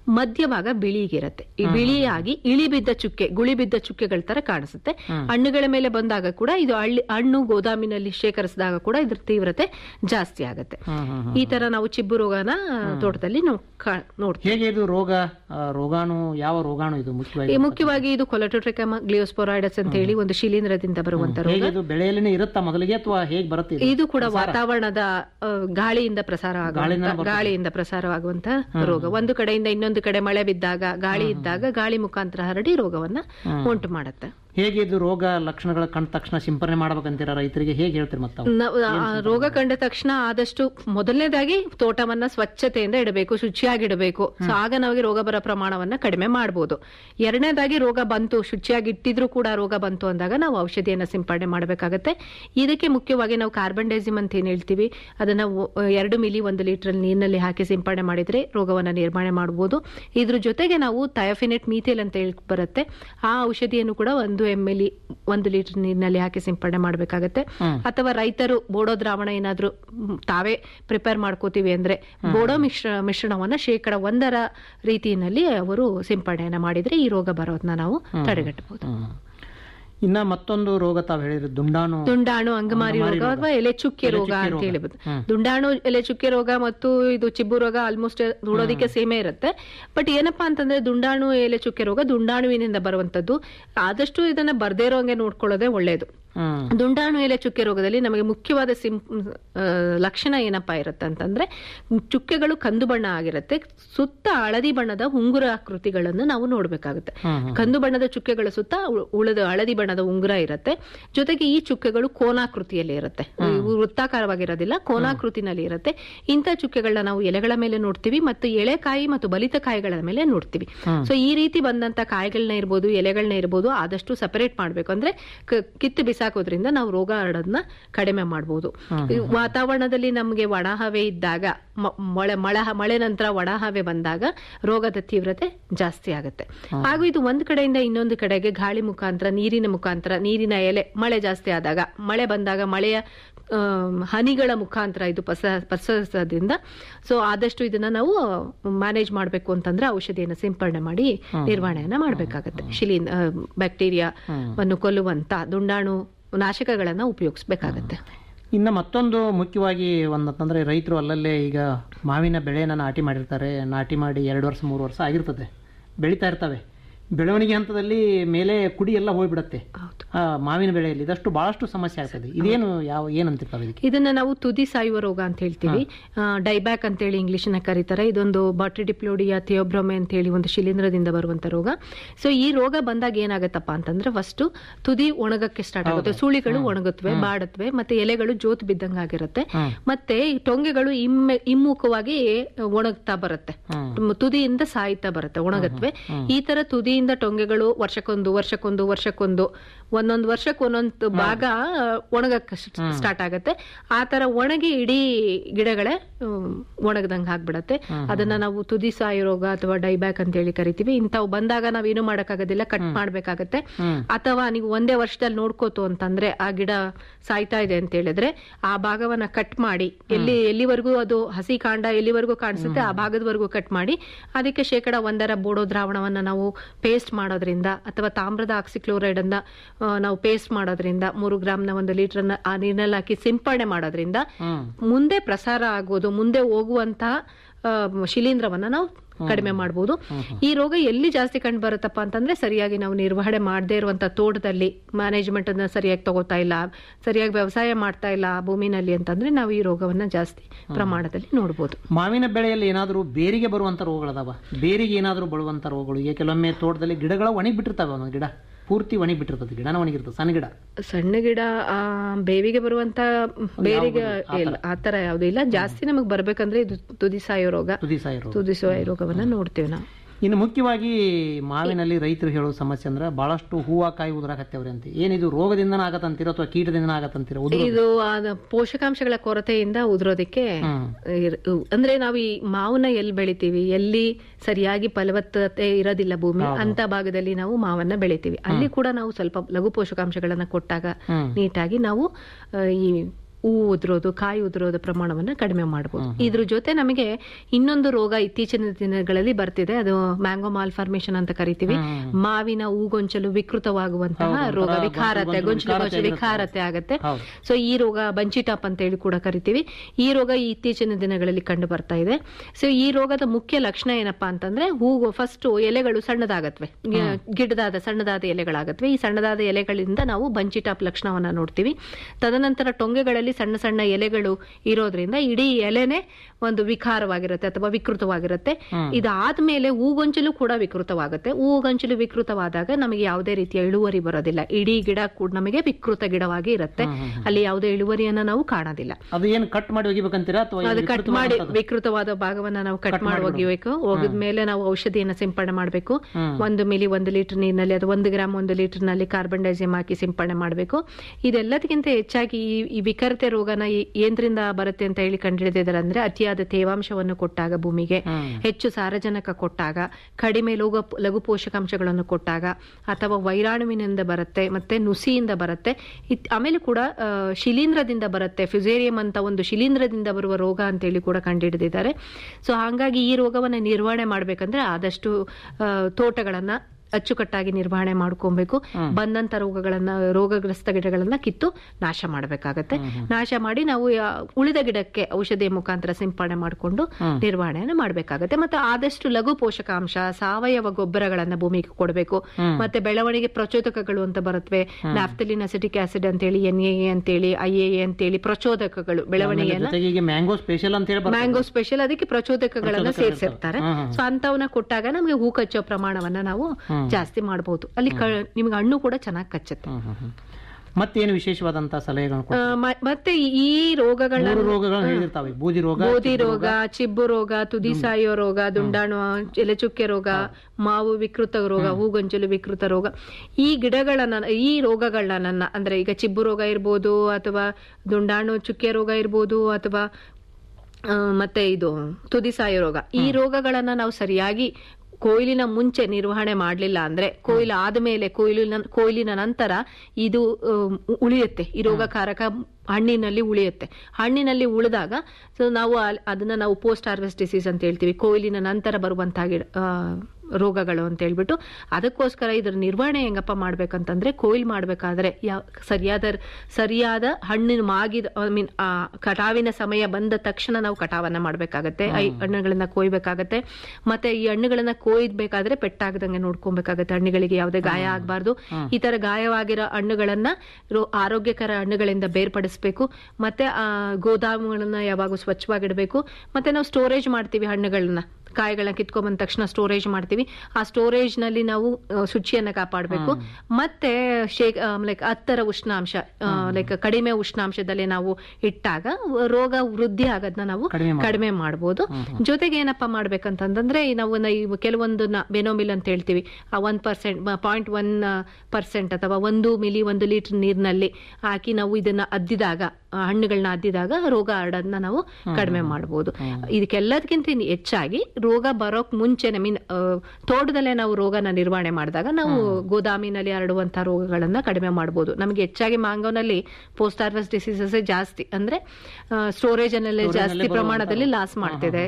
ಮಧ್ಯಭಾಗ ಬಿಳಿಗಿರತ್ತೆ ಈ ಬಿಳಿಯಾಗಿ ಇಳಿ ಬಿದ್ದ ಚುಕ್ಕೆ ಗುಳಿ ಬಿದ್ದ ಚುಕ್ಕೆಗಳ ತರ ಕಾಣಿಸುತ್ತೆ ಹಣ್ಣುಗಳ ಮೇಲೆ ಬಂದಾಗ ಕೂಡ ಇದು ಹಳ್ಳಿ ಹಣ್ಣು ಗೋದಾಮಿನಲ್ಲಿ ಶೇಖರಿಸಿದಾಗ ಕೂಡ ಇದ್ರ ತೀವ್ರತೆ ಜಾಸ್ತಿ ಆಗತ್ತೆ ಈ ತರ ನಾವು ಚಿಬ್ಬು ರೋಗನ ತೋಟದಲ್ಲಿ ನಾವು ಕಾ- ನೋಡ್ತೀವಿ ಹೇಗೆ ಇದು ರೋಗ ಆ, ರೋಗಾಣು ಯಾವ ರೋಗಾಣು ಇದು ಈ ಮುಖ್ಯವಾಗಿ ಮುಖ್ಯವಾಗಿ ಇದು ಕೊಲಟೋಟ್ರಿಕಮ ಗ್ಲಿಯೋಸ್ಪೊರೈಡಸ್ ಅಂತ ಹೇಳಿ ಒಂದು ಶಿಲೀಂಧ್ರದಿಂದ ಬರುವಂತ ರೋಗ ಹೇಗೆ ಇದು ಬೆಳೆಯಲ್ಲೇನೆ ಇರುತ್ತಾ ಮೊದಲಿಗೆ ಅಥವಾ ಹೇಗೆ ಬರುತ್ತೆ ಇದು? ಇದು ಕೂಡ ವಾತಾವರಣದ ಆ, ಗಾಳಿಯಿಂದ ಪ್ರಸಾರ ಗಾಳಿಯಿಂದ ಆಗುವಂತ ಗಾಳಿಯಿಂದ ಪ್ರಸಾರವಾಗುವಂತ ರೋಗ ಒಂದು ಕಡೆಯಿಂದ ಇನ್ನೊಂದು ಕಡೆ ಮಳೆ ಬಿದ್ದಾಗ ಗಾಳಿ ಇದ್ದಾಗ ಗಾಳಿ ಮುಖಾಂತರ ಹರಡಿ ರೋಗವನ್ನ ಉಂಟು ಮಾಡುತ್ತೆ ಹೇಗೆ ಇದು ರೋಗ ಲಕ್ಷಣಗಳ ಕಂಡ ತಕ್ಷಣ ಸಿಂಪರಣೆ ಮಾಡ್ಬೇಕಂತೀರ ರೈತರಿಗೆ ಹೇಗೆ ಹೇಳ್ತೀರಿ ಮತ್ತೆ ತಾವು? ನಾವು ಆ ರೋಗ ಕಂಡ ತಕ್ಷಣ ಆದಷ್ಟು ಮೊದಲನೇದಾಗಿ ತೋಟವನ್ನ ಸ್ವಚ್ಛತೆಯಿಂದ ಇಡಬೇಕು ಶುಚಿಯಾಗಿಡಬೇಕು ಸೊ ಆಗ ನಮಗೆ ರೋಗ ಬರೋ ಪ್ರಮಾಣವನ್ನ ಕಡಿಮೆ ಮಾಡಬಹುದು ಎರಡನೇದಾಗಿ ರೋಗ ಬಂತು ಶುಚಿಯಾಗಿ ಇಟ್ಟಿದ್ರು ಕೂಡ ರೋಗ ಬಂತು ಅಂದಾಗ ನಾವು ಔಷಧಿಯನ್ನ ಸಿಂಪಡಣೆ ಮಾಡಬೇಕಾಗತ್ತೆ ಇದಕ್ಕೆ ಮುಖ್ಯವಾಗಿ ನಾವು ಕಾರ್ಬನ್ ಡೈಸಿಮ್ ಅಂತ ಏನ್ ಹೇಳ್ತೀವಿ ಅದನ್ನ ಒ- ಎರಡು ಮಿಲಿ ಒಂದು ಲೀಟರ್ ನೀರಿನಲ್ಲಿ ಹಾಕಿ ಸಿಂಪಡಣೆ ಮಾಡಿದ್ರೆ ರೋಗವನ್ನ ನಿರ್ವಹಣೆ ಮಾಡಬಹುದು ಇದ್ರ ಜೊತೆಗೆ ನಾವು ಥಯೋಫಿನೆಟ್ ಮೀಥೇಲ್ ಅಂತ ಹೇಳಿ ಬರುತ್ತೆ ಆ ಔಷಧಿಯನ್ನು ಕೂಡ ಒಂದು ಎಮ್ ಎಲ್ ಒಂದು ಲೀಟರ್ ನೀರಿನಲ್ಲಿ ಹಾಕಿ ಸಿಂಪಡಣೆ ಮಾಡಬೇಕಾಗತ್ತೆ ಅಥವಾ ರೈತರು ಬೋಡೋ ದ್ರಾವಣ ಏನಾದ್ರೂ ಮ್, ತಾವೇ ಪ್ರಿಪೇರ್ ಮಾಡ್ಕೋತೀವಿ ಅಂದ್ರೆ ಬೋಡೋ ಮಿಶ್ರ ಮಿಶ್ರಣವನ್ನ ಶೇಕಡ ಒಂದರ ರೀತಿಯಲ್ಲಿ ಅವರು ಸಿಂಪಡಣೆಯನ್ನ ಮಾಡಿದ್ರೆ ಈ ರೋಗ ಬರೋದನ್ನ ನಾವು ತಡೆಗಟ್ಟಬಹುದು ಹ್ಮ್. ಇನ್ನ ಮತ್ತೊಂದು ರೋಗ ತಾವು ಹೇಳಿದ್ರಿ ದುಂಡಾಣು ದುಂಡಾಣು ಅಂಗಮಾರಿ ರೋಗ ಅಥವಾ ಎಲೆ ಚುಕ್ಕೆ ರೋಗ ಅಂತ ಹೇಳ್ಬೋದು ದುಂಡಾಣು ಎಲೆ ಚುಕ್ಕೆ ರೋಗ ಮತ್ತು ಇದು ಚಿಬ್ಬು ರೋಗ ಆಲ್ಮೋಸ್ಟ್ ನೋಡೋದಿಕ್ಕೆ ಸೇಮೇ ಇರುತ್ತೆ ಬಟ್ ಏನಪ್ಪಾ ಅಂತಂದ್ರೆ ದುಂಡಾಣು ಎಲೆ ಚುಕ್ಕೆ ರೋಗ ದುಂಡಾಣುವಿನಿಂದ ಬರುವಂತದ್ದು ಆದಷ್ಟು ಇದನ್ನ ಬರ್ದೇ ಇರೋಂಗೆ ನೋಡ್ಕೊಳ್ಳೋದೇ ಒಳ್ಳೇದು ಹ್ಮ್ ದುಂಡಾಣು ಎಲೆ ಚುಕ್ಕೆ ರೋಗದಲ್ಲಿ ನಮಗೆ ಮುಖ್ಯವಾದ ಸಿಂ ಆ, ಲಕ್ಷಣ ಏನಪ್ಪಾ ಇರುತ್ತೆ ಅಂತಂದ್ರೆ ಚುಕ್ಕೆಗಳು ಕಂದು ಬಣ್ಣ ಆಗಿರುತ್ತೆ ಸುತ್ತ ಹಳದಿ ಬಣ್ಣದ ಉಂಗುರ ಆಕೃತಿಗಳನ್ನು ನಾವು ನೋಡ್ಬೇಕಾಗುತ್ತೆ ಕಂದು ಬಣ್ಣದ ಚುಕ್ಕೆಗಳ ಸುತ್ತ ಉ- ಉಳಿದ ಹಳದಿ ಬಣ್ಣದ ಉಂಗುರ ಇರುತ್ತೆ ಜೊತೆಗೆ ಈ ಚುಕ್ಕೆಗಳು ಕೋನಾಕೃತಿಯಲ್ಲಿ ಇರುತ್ತೆ ಇವು ವೃತ್ತಾಕಾರವಾಗಿರೋದಿಲ್ಲ ಕೋನಾಕೃತಿನಲ್ಲಿ ಇರುತ್ತೆ ಇಂಥ ಚುಕ್ಕೆಗಳನ್ನ ನಾವು ಎಲೆಗಳ ಮೇಲೆ ನೋಡ್ತೀವಿ ಮತ್ತು ಎಳೆಕಾಯಿ ಮತ್ತು ಬಲಿತ ಕಾಯಿಗಳ ಮೇಲೆ ನೋಡ್ತೀವಿ ಸೊ ಈ ರೀತಿ ಬಂದಂತ ಕಾಯಿಗಳನ್ನ ಇರ್ಬೋದು ಎಲೆಗಳನ್ನ ಇರ್ಬೋದು ಆದಷ್ಟು ಸಪರೇಟ್ ಮಾಡ್ಬೇಕು ಅಂದ್ರೆ ಕ- ಕಿತ್ತು ಬಿಸಾಕೋದ್ರಿಂದ ನಾವು ರೋಗ ಹರಡೋದನ್ನ ಕಡಿಮೆ ಮಾಡಬಹುದು ವಾತಾವರಣದಲ್ಲಿ ನಮಗೆ ಒಣ ಹವೆ ಇದ್ದಾಗ ಮ- ಮಳೆ ಮಳೆ ಮಳೆ ನಂತರ ಒಣ ಹವೆ ಬಂದಾಗ ರೋಗದ ತೀವ್ರತೆ ಜಾಸ್ತಿ ಆಗುತ್ತೆ ಹಾಗೂ ಇದು ಒಂದ್ ಕಡೆಯಿಂದ ಇನ್ನೊಂದು ಕಡೆಗೆ ಗಾಳಿ ಮುಖಾಂತರ ನೀರಿನ ಮುಖಾಂತರ ನೀರಿನ ಎಲೆ ಮಳೆ ಜಾಸ್ತಿ ಆದಾಗ ಮಳೆ ಬಂದಾಗ ಮಳೆಯ ಆಮ್, ಹನಿಗಳ ಮುಖಾಂತರ ಇದು ಪಸ ಪಸರಿಸೋದ್ರಿಂದ ಸೊ ಆದಷ್ಟು ಇದನ್ನ ನಾವು ಮ್ಯಾನೇಜ್ ಮಾಡಬೇಕು ಅಂತಂದ್ರೆ ಔಷಧಿಯನ್ನು ಸಿಂಪಡಣೆ ಮಾಡಿ ನಿರ್ವಹಣೆಯನ್ನ ಮಾಡಬೇಕಾಗತ್ತೆ ಶಿಲೀನ್ ಬ್ಯಾಕ್ಟೀರಿಯಾವನ್ನು ಕೊಲ್ಲುವಂತ ದುಂಡಾಣು ನಾಶಕಗಳನ್ನ ಉಪಯೋಗಿಸ್ಬೇಕಾಗತ್ತೆ ಇನ್ನು ಮತ್ತೊಂದು ಮುಖ್ಯವಾಗಿ ಒಂದಂತಂದ್ರೆ ರೈತರು ಅಲ್ಲಲ್ಲೇ ಈಗ ಮಾವಿನ ಬೆಳೆನ ನಾಟಿ ಮಾಡಿರ್ತಾರೆ ನಾಟಿ ಮಾಡಿ ಎರಡು ವರ್ಷ ಮೂರು ವರ್ಷ ಆಗಿರ್ತದೆ ಬೆಳೀತಾ ಇರ್ತವೆ ಬೆಳವಣಿಗೆ ಹಂತದಲ್ಲಿ ಮೇಲೆ ಕುಡಿ ಎಲ್ಲ ಹೋಗ್ಬಿಡತ್ತೆ ಆ, ಮಾವಿನ ಬೆಳೆಯಲ್ಲಿ ಇದಷ್ಟು ಬಹಳಷ್ಟು ಸಮಸ್ಯೆ ಆಗ್ತದೆ ಇದೇನು ಯಾವ ಏನಂತಿರ್ತಾವೆ ಇದಕ್ಕೆ ಇದನ್ನ ನಾವು ತುದಿ ಸಾಯುವ ರೋಗ ಅಂತ ಹೇಳ್ತೀವಿ ಡೈಬ್ಯಾಕ್ ಅಂತ ಹೇಳಿ ಇಂಗ್ಲಿಷ್ ನ ಕರೀತಾರೆ ಇದೊಂದು ಬಾಟ್ರಿಡಿಪ್ಲೋಡಿಯಾ ಥಿಯೋಬ್ರೊಮೆ ಅಂತ ಹೇಳಿ ಒಂದು ಶಿಲೀಂಧ್ರದಿಂದ ಬರುವಂತ ರೋಗ ಸೊ ಈ ರೋಗ ಬಂದಾಗ ಏನಾಗತ್ತಪ್ಪ ಅಂತಂದ್ರೆ ಫಸ್ಟ್ ತುದಿ ಒಣಗಕ್ಕೆ ಸ್ಟಾರ್ಟ್ ಆಗುತ್ತೆ ಸುಳಿಗಳು ಒಣಗುತ್ತವೆ ಬಾಡತ್ವೆ ಮತ್ತೆ ಎಲೆಗಳು ಜೋತ್ ಬಿದ್ದಂಗ ಆಗಿರುತ್ತೆ ಮತ್ತೆ ಈ ಟೊಂಗೆಗಳು ಇಮ್ಮೆ ಹಿಮ್ಮುಖವಾಗಿ ಒಣಗ್ತಾ ಬರುತ್ತೆ ತುದಿಯಿಂದ ಸಾಯ್ತಾ ಬರುತ್ತೆ ಒಣಗತ್ವೆ ಈ ತರ ತುದಿಯಿಂದ ಟೊಂಗೆಗಳು ವರ್ಷಕ್ಕೊಂದು ವರ್ಷಕ್ಕೊಂದು ವರ್ಷಕ್ಕೊಂದು ಒಂದೊಂದು ವರ್ಷಕ್ಕೆ ಒಂದೊಂದು ಭಾಗ ಒಣಗಕ್ಕೆ ಸ್ಟಾರ್ಟ್ ಆಗತ್ತೆ ಆ ತರ ಒಣಗಿ ಇಡೀ ಗಿಡಗಳೇ ಒಣಗದಂಗೆ ಆಗ್ಬಿಡತ್ತೆ ಅದನ್ನ ನಾವು ತುದಿ ಸಾಯೋ ರೋಗ ಅಥವಾ ಡೈಬ್ಯಾಕ್ ಅಂತ ಹೇಳಿ ಕರಿತೀವಿ ಇಂಥವು ಬಂದಾಗ ನಾವೇನು ಮಾಡಕ್ಕಾಗೋದಿಲ್ಲ ಕಟ್ ಮಾಡ್ಬೇಕಾಗತ್ತೆ ಅಥವಾ ನೀವು ಒಂದೇ ವರ್ಷದಲ್ಲಿ ನೋಡ್ಕೋತು ಅಂತಂದ್ರೆ ಆ ಗಿಡ ಸಾಯ್ತಾ ಇದೆ ಅಂತ ಹೇಳಿದ್ರೆ ಆ ಭಾಗವನ್ನ ಕಟ್ ಮಾಡಿ ಎಲ್ಲಿ ಎಲ್ಲಿವರೆಗೂ ಅದು ಹಸಿ ಕಾಂಡ ಎಲ್ಲಿವರೆಗೂ ಕಾಣಿಸುತ್ತೆ ಆ ಭಾಗದವರೆಗೂ ಕಟ್ ಮಾಡಿ ಅದಕ್ಕೆ ಶೇಕಡ ಒಂದರ ಬೋಡೋ ದ್ರಾವಣವನ್ನ ನಾವು ಪೇಸ್ಟ್ ಮಾಡೋದ್ರಿಂದ ಅಥವಾ ತಾಮ್ರದ ಆಕ್ಸಿಕ್ಲೋರೈಡ್ ಅನ್ನ ಆ, ನಾವು ಪೇಸ್ಟ್ ಮಾಡೋದ್ರಿಂದ ಮೂರು ಗ್ರಾಮ್ನ ಒಂದು ಲೀಟರ್ ಆ ನೀರಿನಲ್ಲಿ ಹಾಕಿ ಸಿಂಪಡಣೆ ಮಾಡೋದ್ರಿಂದ ಮುಂದೆ ಪ್ರಸಾರ ಆಗೋದು ಮುಂದೆ ಹೋಗುವಂತಹ ಆ, ಶಿಲೀಂಧ್ರವನ್ನ ನಾವು ಕಡಿಮೆ ಮಾಡಬಹುದು ಈ ರೋಗ ಎಲ್ಲಿ ಜಾಸ್ತಿ ಕಂಡು ಬರುತ್ತಪ್ಪ ಅಂತಂದ್ರೆ ಸರಿಯಾಗಿ ನಾವು ನಿರ್ವಹಣೆ ಮಾಡದೇ ಇರುವಂತ ತೋಟದಲ್ಲಿ ಮ್ಯಾನೇಜ್ಮೆಂಟ್ ಅನ್ನ ಸರಿಯಾಗಿ ತಗೋತಾ ಇಲ್ಲ ಸರಿಯಾಗಿ ವ್ಯವಸಾಯ ಮಾಡ್ತಾ ಇಲ್ಲ ಆ ಭೂಮಿನಲ್ಲಿ ಅಂತಂದ್ರೆ ನಾವು ಈ ರೋಗವನ್ನ ಜಾಸ್ತಿ ಪ್ರಮಾಣದಲ್ಲಿ ನೋಡಬಹುದು ಮಾವಿನ ಬೆಳೆಯಲ್ಲಿ ಏನಾದರೂ ಬೇರಿಗೆ ಬರುವಂತ ರೋಗಗಳದಾವ ಬೇರಿಗೆ ಏನಾದರೂ ಬರುವಂತ ರೋಗಗಳು ಈಗ ಕೆಲವೊಮ್ಮೆ ತೋಟದಲ್ಲಿ ಗಿಡಗಳ ಒಣಗಿ ಬಿಟ್ಟಿರ್ತಾವೆ ಒಂದೊಂದು ಗಿಡ ಪೂರ್ತಿ ಒಣಗಿ ಬಿಟ್ಟಿರ್ತದೆ ಗಿಡನ ಒಣಗಿರ್ತದೆ ಸಣ್ಣ ಗಿಡ ಸಣ್ಣ ಗಿಡ ಆ, ಬೇವಿಗೆ ಬರುವಂತ ಬೇರಿಗೆ ಇಲ್ಲ ಆತರ ಯಾವ್ದು ಇಲ್ಲ ಜಾಸ್ತಿ ನಮಗ್ ಬರ್ಬೇಕಂದ್ರೆ ಇದು ತುದಿ ಸಾಯೋ ರೋಗ ತುದಿ ಸಾಯೋ ರೋಗ ತುದಿ ಸಾಯೋ ರೋಗವನ್ನ ನೋಡ್ತೇವೆ ನಾವು ಇನ್ನು ಮುಖ್ಯವಾಗಿ ಮಾವಿನಲ್ಲಿ ರೈತರು ಹೇಳೋ ಸಮಸ್ಯೆ ಅಂದ್ರೆ ಬಹಳಷ್ಟು ಹೂವ ಕಾಯಿ ಉದುರಾಕತ್ತೇವ್ರಿ ಅಂತ ಏನಿದು ರೋಗದಿಂದನ ಆಗತ್ತಂತೀರೋ ಅಥವಾ ಕೀಟದಿಂದ ಆಗತ್ತಂತೀರೋ ಉದುರು ಇದು ಆದ ಪೋಷಕಾಂಶಗಳ ಕೊರತೆಯಿಂದ ಉದುರೋದಕ್ಕೆ ಇರ್- ಅಂದ್ರೆ ನಾವು ಈ ಮಾವನ್ನ ಎಲ್ಲಿ ಬೆಳಿತೀವಿ ಎಲ್ಲಿ ಸರಿಯಾಗಿ ಫಲವತ್ತತೆ ಇರೋದಿಲ್ಲ ಭೂಮಿ ಅಂತ ಭಾಗದಲ್ಲಿ ನಾವು ಮಾವನ್ನ ಬೆಳಿತೀವಿ ಅಲ್ಲಿ ಕೂಡ ನಾವು ಸ್ವಲ್ಪ ಲಘು ಪೋಷಕಾಂಶಗಳನ್ನ ಕೊಟ್ಟಾಗ ನೀಟಾಗಿ ನಾವು ಆ, ಈ ಹೂ ಉದುರೋದು ಕಾಯಿ ಉದುರೋದು ಪ್ರಮಾಣವನ್ನ ಕಡಿಮೆ ಮಾಡಬಹುದು ಇದ್ರ ಜೊತೆ ನಮಗೆ ಇನ್ನೊಂದು ರೋಗ ಇತ್ತೀಚಿನ ದಿನಗಳಲ್ಲಿ ಬರ್ತಿದೆ ಅದು ಮ್ಯಾಂಗೋ ಮಾಲ್ ಫಾರ್ಮೇಶನ್ ಅಂತ ಕರಿತೀವಿ ಮಾವಿನ ಹೂಗೊಂಚಲು ವಿಕೃತವಾಗುವಂತಹ ಹೌದು, ರೋಗ ಒಂಥರ ವಿಕಾರತೆ ಗೊಂಚಲು ಗೊಂಚಲು ವಿಕಾರತೆ ಗೊಂಚಲು ಇರುತ್ತೆ. ವಿಕಾರತೆ ಆಗತ್ತೆ ಹೌದು. ಸೊ ಈ ರೋಗ ಬಂಚಿಟಾಪ್ ಅಂತ ಹೇಳಿ ಕೂಡ ಕರಿತೀವಿ ಈ ರೋಗ ಇತ್ತೀಚಿನ ದಿನಗಳಲ್ಲಿ ಕಂಡು ಬರ್ತಾ ಇದೆ ಸೊ ಈ ರೋಗದ ಮುಖ್ಯ ಲಕ್ಷಣ ಏನಪ್ಪಾ ಅಂತಂದ್ರೆ ಹೂವು ಫಸ್ಟ್ ಎಲೆಗಳು ಸಣ್ಣದಾಗತ್ವೆ ಗಿ- ಗಿಡದಾದ ಸಣ್ಣದಾದ ಎಲೆಗಳಾಗತ್ವೆ ಈ ಸಣ್ಣದಾದ ಎಲೆಗಳಿಂದ ನಾವು ಬಂಚಿಟಾಪ್ ಲಕ್ಷಣವನ್ನ ನೋಡ್ತೀವಿ ತದನಂತರ ಟೊಂಗೆಗಳಲ್ಲಿ ಸಣ್ಣ ಸಣ್ಣ ಎಲೆಗಳು ಇರೋದ್ರಿಂದ ಇಡೀ ಎಲೆನೆ ಒಂದು ವಿಕಾರವಾಗಿರುತ್ತೆ ಅಥವಾ ವಿಕೃತವಾಗಿರುತ್ತೆ ಇದಾದ್ಮೇಲೆ ಹೂಗೊಂಚಲು ಕೂಡ ವಿಕೃತವಾಗುತ್ತೆ ಹೂಗೊಂಚಲು ವಿಕೃತವಾದಾಗ ನಮಗೆ ಯಾವುದೇ ರೀತಿಯ ಇಳುವರಿ ಬರೋದಿಲ್ಲ ಇಡೀ ಗಿಡ ಕೂಡ ನಮಗೆ ವಿಕೃತ ಗಿಡವಾಗಿ ಇರುತ್ತೆ ಅಲ್ಲಿ ಯಾವುದೇ ಇಳುವರಿಯನ್ನ ನಾವು ಕಾಣೋದಿಲ್ಲ ಅದು ಏನು ಕಟ್ ಮಾಡಿ ಒಗಿಬೇಕಂತೀರಾ ಅಥವಾ ಅದು ಏನು ಕಟ್ ವಿಕೃತವಾದ ಮಾಡಿ ಅದು? ವಿಕೃತವಾದ ಭಾಗವನ್ನ ನಾವು ಕಟ್ Cut ಮಾಡಿ ಮಾಡ್ಬಿಡು. ಒಗಿಬೇಕು ಒಗಿದ ಮೇಲೆ ನಾವು ಔಷಧಿಯನ್ನ ಸಿಂಪಡಣೆ ಮಾಡಬೇಕು ಹ್ಮ್. ಒಂದು ಮಿಲಿ ಒಂದು ಲೀಟರ್ ನೀರಿನಲ್ಲಿ ಅದು ಒಂದು ಗ್ರಾಮ್ ಒಂದು ಲೀಟರ್ ನಲ್ಲಿ ಕಾರ್ಬನ್ ಡೈಸಿಮ್ ಹಾಕಿ ಸಿಂಪಡಣೆ ಮಾಡಬೇಕು ಇದೆಲ್ಲದಕ್ಕಿಂತ ಹೆಚ್ಚಾಗಿ ಈ ಈ ವಿಕರತೆ ರೋಗನ ಈ- ಏನ್ರಿಂದ ಬರುತ್ತೆ ಅಂತ ಹೇಳಿ ಕಂಡುಹಿಡಿದಿದ್ದಾರೆ ಅಂದ್ರೆ ಅತಿಯಾದ ತೇವಾಂಶವನ್ನು ಕೊಟ್ಟಾಗ ಭೂಮಿಗೆ ಹೆಚ್ಚು ಸಾರಜನಕ ಕೊಟ್ಟಾಗ ಕಡಿಮೆ ಲಘು ಲಘು ಪೋಷಕಾಂಶಗಳನ್ನು ಕೊಟ್ಟಾಗ ಅಥವಾ ವೈರಾಣುವಿನಿಂದ ಬರುತ್ತೆ ಮತ್ತೆ ನುಸಿಯಿಂದ ಬರುತ್ತೆ ಇತ್- ಆಮೇಲೆ ಕೂಡ ಆ, ಶಿಲೀಂಧ್ರದಿಂದ ಬರುತ್ತೆ ಫ್ಯುಸೇರಿಯಂ ಅಂತ ಒಂದು ಶಿಲೀಂಧ್ರದಿಂದ ಬರುವ ರೋಗ ಅಂತೇಳಿ ಕೂಡ ಕಂಡುಹಿಡಿದಿದ್ದಾರೆ ಸೊ ಹಾಗಾಗಿ ಈ ರೋಗವನ್ನು ನಿರ್ವಹಣೆ ಮಾಡ್ಬೇಕಂದ್ರೆ ಆದಷ್ಟು ಆ, ತೋಟಗಳನ್ನ ಅಚ್ಚುಕಟ್ಟಾಗಿ ನಿರ್ವಹಣೆ ಮಾಡ್ಕೊಬೇಕು ಬಂದಂತ ರೋಗಗಳನ್ನ ರೋಗಗ್ರಸ್ತ ಗಿಡಗಳನ್ನ ಕಿತ್ತು ನಾಶ ಮಾಡಬೇಕಾಗತ್ತೆ ನಾಶ ಮಾಡಿ ನಾವು ಯಾ- ಉಳಿದ ಗಿಡಕ್ಕೆ ಔಷಧಿಯ ಮುಖಾಂತರ ಸಿಂಪಡಣೆ ಮಾಡಿಕೊಂಡು ನಿರ್ವಹಣೆಯನ್ನು ಮಾಡಬೇಕಾಗತ್ತೆ ಮತ್ತೆ ಆದಷ್ಟು ಲಘು ಪೋಷಕಾಂಶ ಸಾವಯವ ಗೊಬ್ಬರಗಳನ್ನ ಭೂಮಿಗೆ ಕೊಡಬೇಕು ಮತ್ತೆ ಬೆಳವಣಿಗೆ ಪ್ರಚೋದಕಗಳು ಅಂತ ಬರುತ್ತವೆ ನ್ಯಾಫ್ತಲಿನ್ ಅಸಿಟಿಕ್ ಆಸಿಡ್ ಅಂತೇಳಿ ಎನ್ ಎ ಅಂತೇಳಿ ಐ ಎ ಅಂತೇಳಿ ಪ್ರಚೋದಕಗಳು ಆಮೇಲೆ ಬೆಳವಣಿಗೆಯನ್ನ ಜೊತೆಗೆ ಈಗ ಮ್ಯಾಂಗೋ ಸ್ಪೆಷಲ್ ಅಂತ ಹೇಳಿ ಬರ್ತದೆ. ಮ್ಯಾಂಗೋ ಸ್ಪೆಷಲ್ ಅದಕ್ಕೆ ಪ್ರಚೋದಕಗಳನ್ನ ಪ್ರಚೋದಕ ಸೇರಿಸಿರ್ತಾರೆ ಹ್ಮ್, ಹ್ಮ್. ಸೊ ಅಂತವನ್ನ ಕೊಟ್ಟಾಗ ನಮಗೆ ಹೂ ಕಚ್ಚೋ ಪ್ರಮಾಣವನ್ನ ನಾವು ಹ್ಮ್. ಜಾಸ್ತಿ ಮಾಡಬಹುದು ಅಲ್ಲಿ ಕ- ನಿಮ್ಗೆ ಹಣ್ಣು ಕೂಡ ಚೆನ್ನಾಗಿ ಕಚ್ಚುತ್ತೆ ಮತ್ತೇನು ವಿಶೇಷವಾದಂತಹ ಸಲಹೆಗಳನ್ನು ಆ, ಕೊಡ್ತೀರಾ? ಮ- ಮತ್ತೆ ಈ ರೋಗಗಳನ್ನ ಮೂರು ರೋಗಗಳನ್ನು ಹೇಳಿರ್ತಾವೆ ಬೂದಿ ರೋಗ ಗೋಧಿ ಚಿಬ್ಬು ರೋಗ ಚಿಬ್ಬು ರೋಗ ತುದಿ ಸಾಯೋ ರೋಗ ದುಂಡಾಣು ಎಲೆಚುಕ್ಕೆ ರೋಗ ಮಾವು ವಿಕೃತ ರೋಗ ಹೂಗೊಂಚಲು ವಿಕೃತ ರೋಗ ಈ ಗಿಡಗಳನ್ನ ಈ ರೋಗಗಳನ್ನ ಅಂದ್ರೆ ಈಗ ಚಿಬ್ಬು ರೋಗ ಇರ್ಬೋದು ಅಥವಾ ದುಂಡಾಣು ಚುಕ್ಕೆ ರೋಗ ಇರ್ಬೋದು ಅಥವಾ ಆ, ಮತ್ತೆ ಇದು ತುದಿ ಸಾಯೋ ರೋಗ ಈ ರೋಗಗಳನ್ನ ನಾವು ಸರಿಯಾಗಿ ಕೊಯ್ಲಿನ ಮುಂಚೆ ನಿರ್ವಹಣೆ ಮಾಡಲಿಲ್ಲ ಅಂದ್ರೆ ಕೊಯ್ಲು ಆದ್ಮೇಲೆ ಕೊಯ್ಲಿನ ಕೊಯ್ಲಿನ ನಂತರ ಇದು ಅಮ್, ಉಳಿಯುತ್ತೆ ಈ ರೋಗಕಾರಕ ಹಣ್ಣಿನಲ್ಲಿ ಉಳಿಯುತ್ತೆ ಹಣ್ಣಿನಲ್ಲಿ ಉಳಿದಾಗ ಸೊ ನಾವು ಅಲ್- ಅದನ್ನ ನಾವು ಪೋಸ್ಟ್ ಹಾರ್ವೆಸ್ಟ್ ಡಿಸೀಸ್ ಅಂತ ಹೇಳ್ತೀವಿ ಕೊಯ್ಲಿನ ನಂತರ ಬರುವಂತಹ ಗಿಡ ಆ, ರೋಗಗಳು ಅಂತ ಹೇಳ್ಬಿಟ್ಟು ಅದಕ್ಕೋಸ್ಕರ ಇದ್ರ ನಿರ್ವಹಣೆ ಹೆಂಗಪ್ಪ ಮಾಡ್ಬೇಕಂತಂದ್ರೆ ಕೊಯ್ಲು ಮಾಡ್ಬೇಕಾದ್ರೆ ಯಾವ ಸರಿಯಾದ ಸರಿಯಾದ ಹಣ್ಣಿನ ಮಾಗಿದ ಐ ಮೀನ್ ಕಟಾವಿನ ಸಮಯ ಬಂದ ತಕ್ಷಣ ನಾವು ಕಟಾವನ್ನ ಮಾಡ್ಬೇಕಾಗತ್ತೆ ಈ ಹಣ್ಣುಗಳನ್ನ ಕೊಯ್ಬೇಕಾಗತ್ತೆ ಮತ್ತೆ ಈ ಹಣ್ಣುಗಳನ್ನ ಕೊಯ್ಬೇಕಾದ್ರೆ ಪೆಟ್ಟಾಗದಂಗೆ ನೋಡ್ಕೊಬೇಕಾಗತ್ತೆ ಹಣ್ಣುಗಳಿಗೆ ಯಾವುದೇ ಗಾಯ ಆಗಬಾರ್ದು ಈ ತರ ಗಾಯವಾಗಿರೋ ಹಣ್ಣುಗಳನ್ನ ರೋ- ಆರೋಗ್ಯಕರ ಹಣ್ಣುಗಳಿಂದ ಬೇರ್ಪಡಿಸ್ಬೇಕು ಮತ್ತೆ ಆ ಗೋದಾಮುಗಳನ್ನ ಯಾವಾಗ ಸ್ವಚ್ಛವಾಗಿಡಬೇಕು ಮತ್ತೆ ನಾವು ಸ್ಟೋರೇಜ್ ಮಾಡ್ತೀವಿ ಹಣ್ಣುಗಳನ್ನ ಕಾಯಿಗಳನ್ನ ಕಿತ್ಕೊಂಡ್ ಬಂದ ತಕ್ಷಣ ಸ್ಟೋರೇಜ್ ಮಾಡ್ತೀವಿ ಆ ಸ್ಟೋರೇಜ್ ನಲ್ಲಿ ನಾವು ಆ, ಶುಚಿಯನ್ನ ಕಾಪಾಡಬೇಕು ಮತ್ತೆ ಶೇ- ಆ, ಲೈಕ್ ಹತ್ತರ ಉಷ್ಣಾಂಶ ಲೈಕ್ ಕಡಿಮೆ ಉಷ್ಣಾಂಶದಲ್ಲಿ ನಾವು ಇಟ್ಟಾಗ ರೋಗ ವೃದ್ಧಿ ಆಗೋದನ್ನ ನಾವು ಕಡಿಮೆ ಮಾಡಬಹುದು ಜೊತೆಗೆ ಏನಪ್ಪಾ ಮಾಡ್ಬೇಕಂತಂದ್ರೆ ಈ ನಾವು ನ- ಇವು ಕೆಲವೊಂದು ಬೆನೋಮಿಲ್ ಅಂತ ಹೇಳ್ತೀವಿ ಆ one percent point one percent ಅಥವಾ ಒಂದು ಮಿಲಿ ಒಂದು ಲೀಟರ್ ನೀರಿನಲ್ಲಿ ಹಾಕಿ ನಾವು ಇದನ್ನ ಅದ್ದಿದಾಗ ಆ, ಹಣ್ಣುಗಳನ್ನ ಅದ್ದಿದಾಗ ರೋಗ ಹರಡೋದನ್ನ ನಾವು ಕಡಿಮೆ ಮಾಡಬಹುದು ಇದಕ್ಕೆಲ್ಲದಕ್ಕಿಂತ ಇನ್ನು ಹೆಚ್ಚಾಗಿ ರೋಗ ಬರೋಕ್ ಮುಂಚೆನೆ ಮೀನ್ ತೋಟದಲ್ಲೇ ನಾವು ರೋಗನ ನಿರ್ವಹಣೆ ಮಾಡಿದಾಗ ನಾವು ಗೋದಾಮಿನಲ್ಲಿ ಹರಡುವಂತಹ ರೋಗಗಳನ್ನ ಕಡಿಮೆ ಮಾಡಬಹುದು ನಮಗೆ ಹೆಚ್ಚಾಗಿ ಮ್ಯಾಂಗೋನಲ್ಲಿ ಪೋಸ್ಟ್ ಹಾರ್ವೆಸ್ಟ್ ಡಿಸೀಸಸ್ ಜಾಸ್ತಿ ಅಂದ್ರೆ ಸ್ಟೋರೇಜ್ ಅನ್ನಲ್ಲೇ Storage ಜಾಸ್ತಿ ನಲ್ಲೇ ಪ್ರಮಾಣದಲ್ಲಿ ಲಾಸ್ ಮಾಡ್ತಿದೆ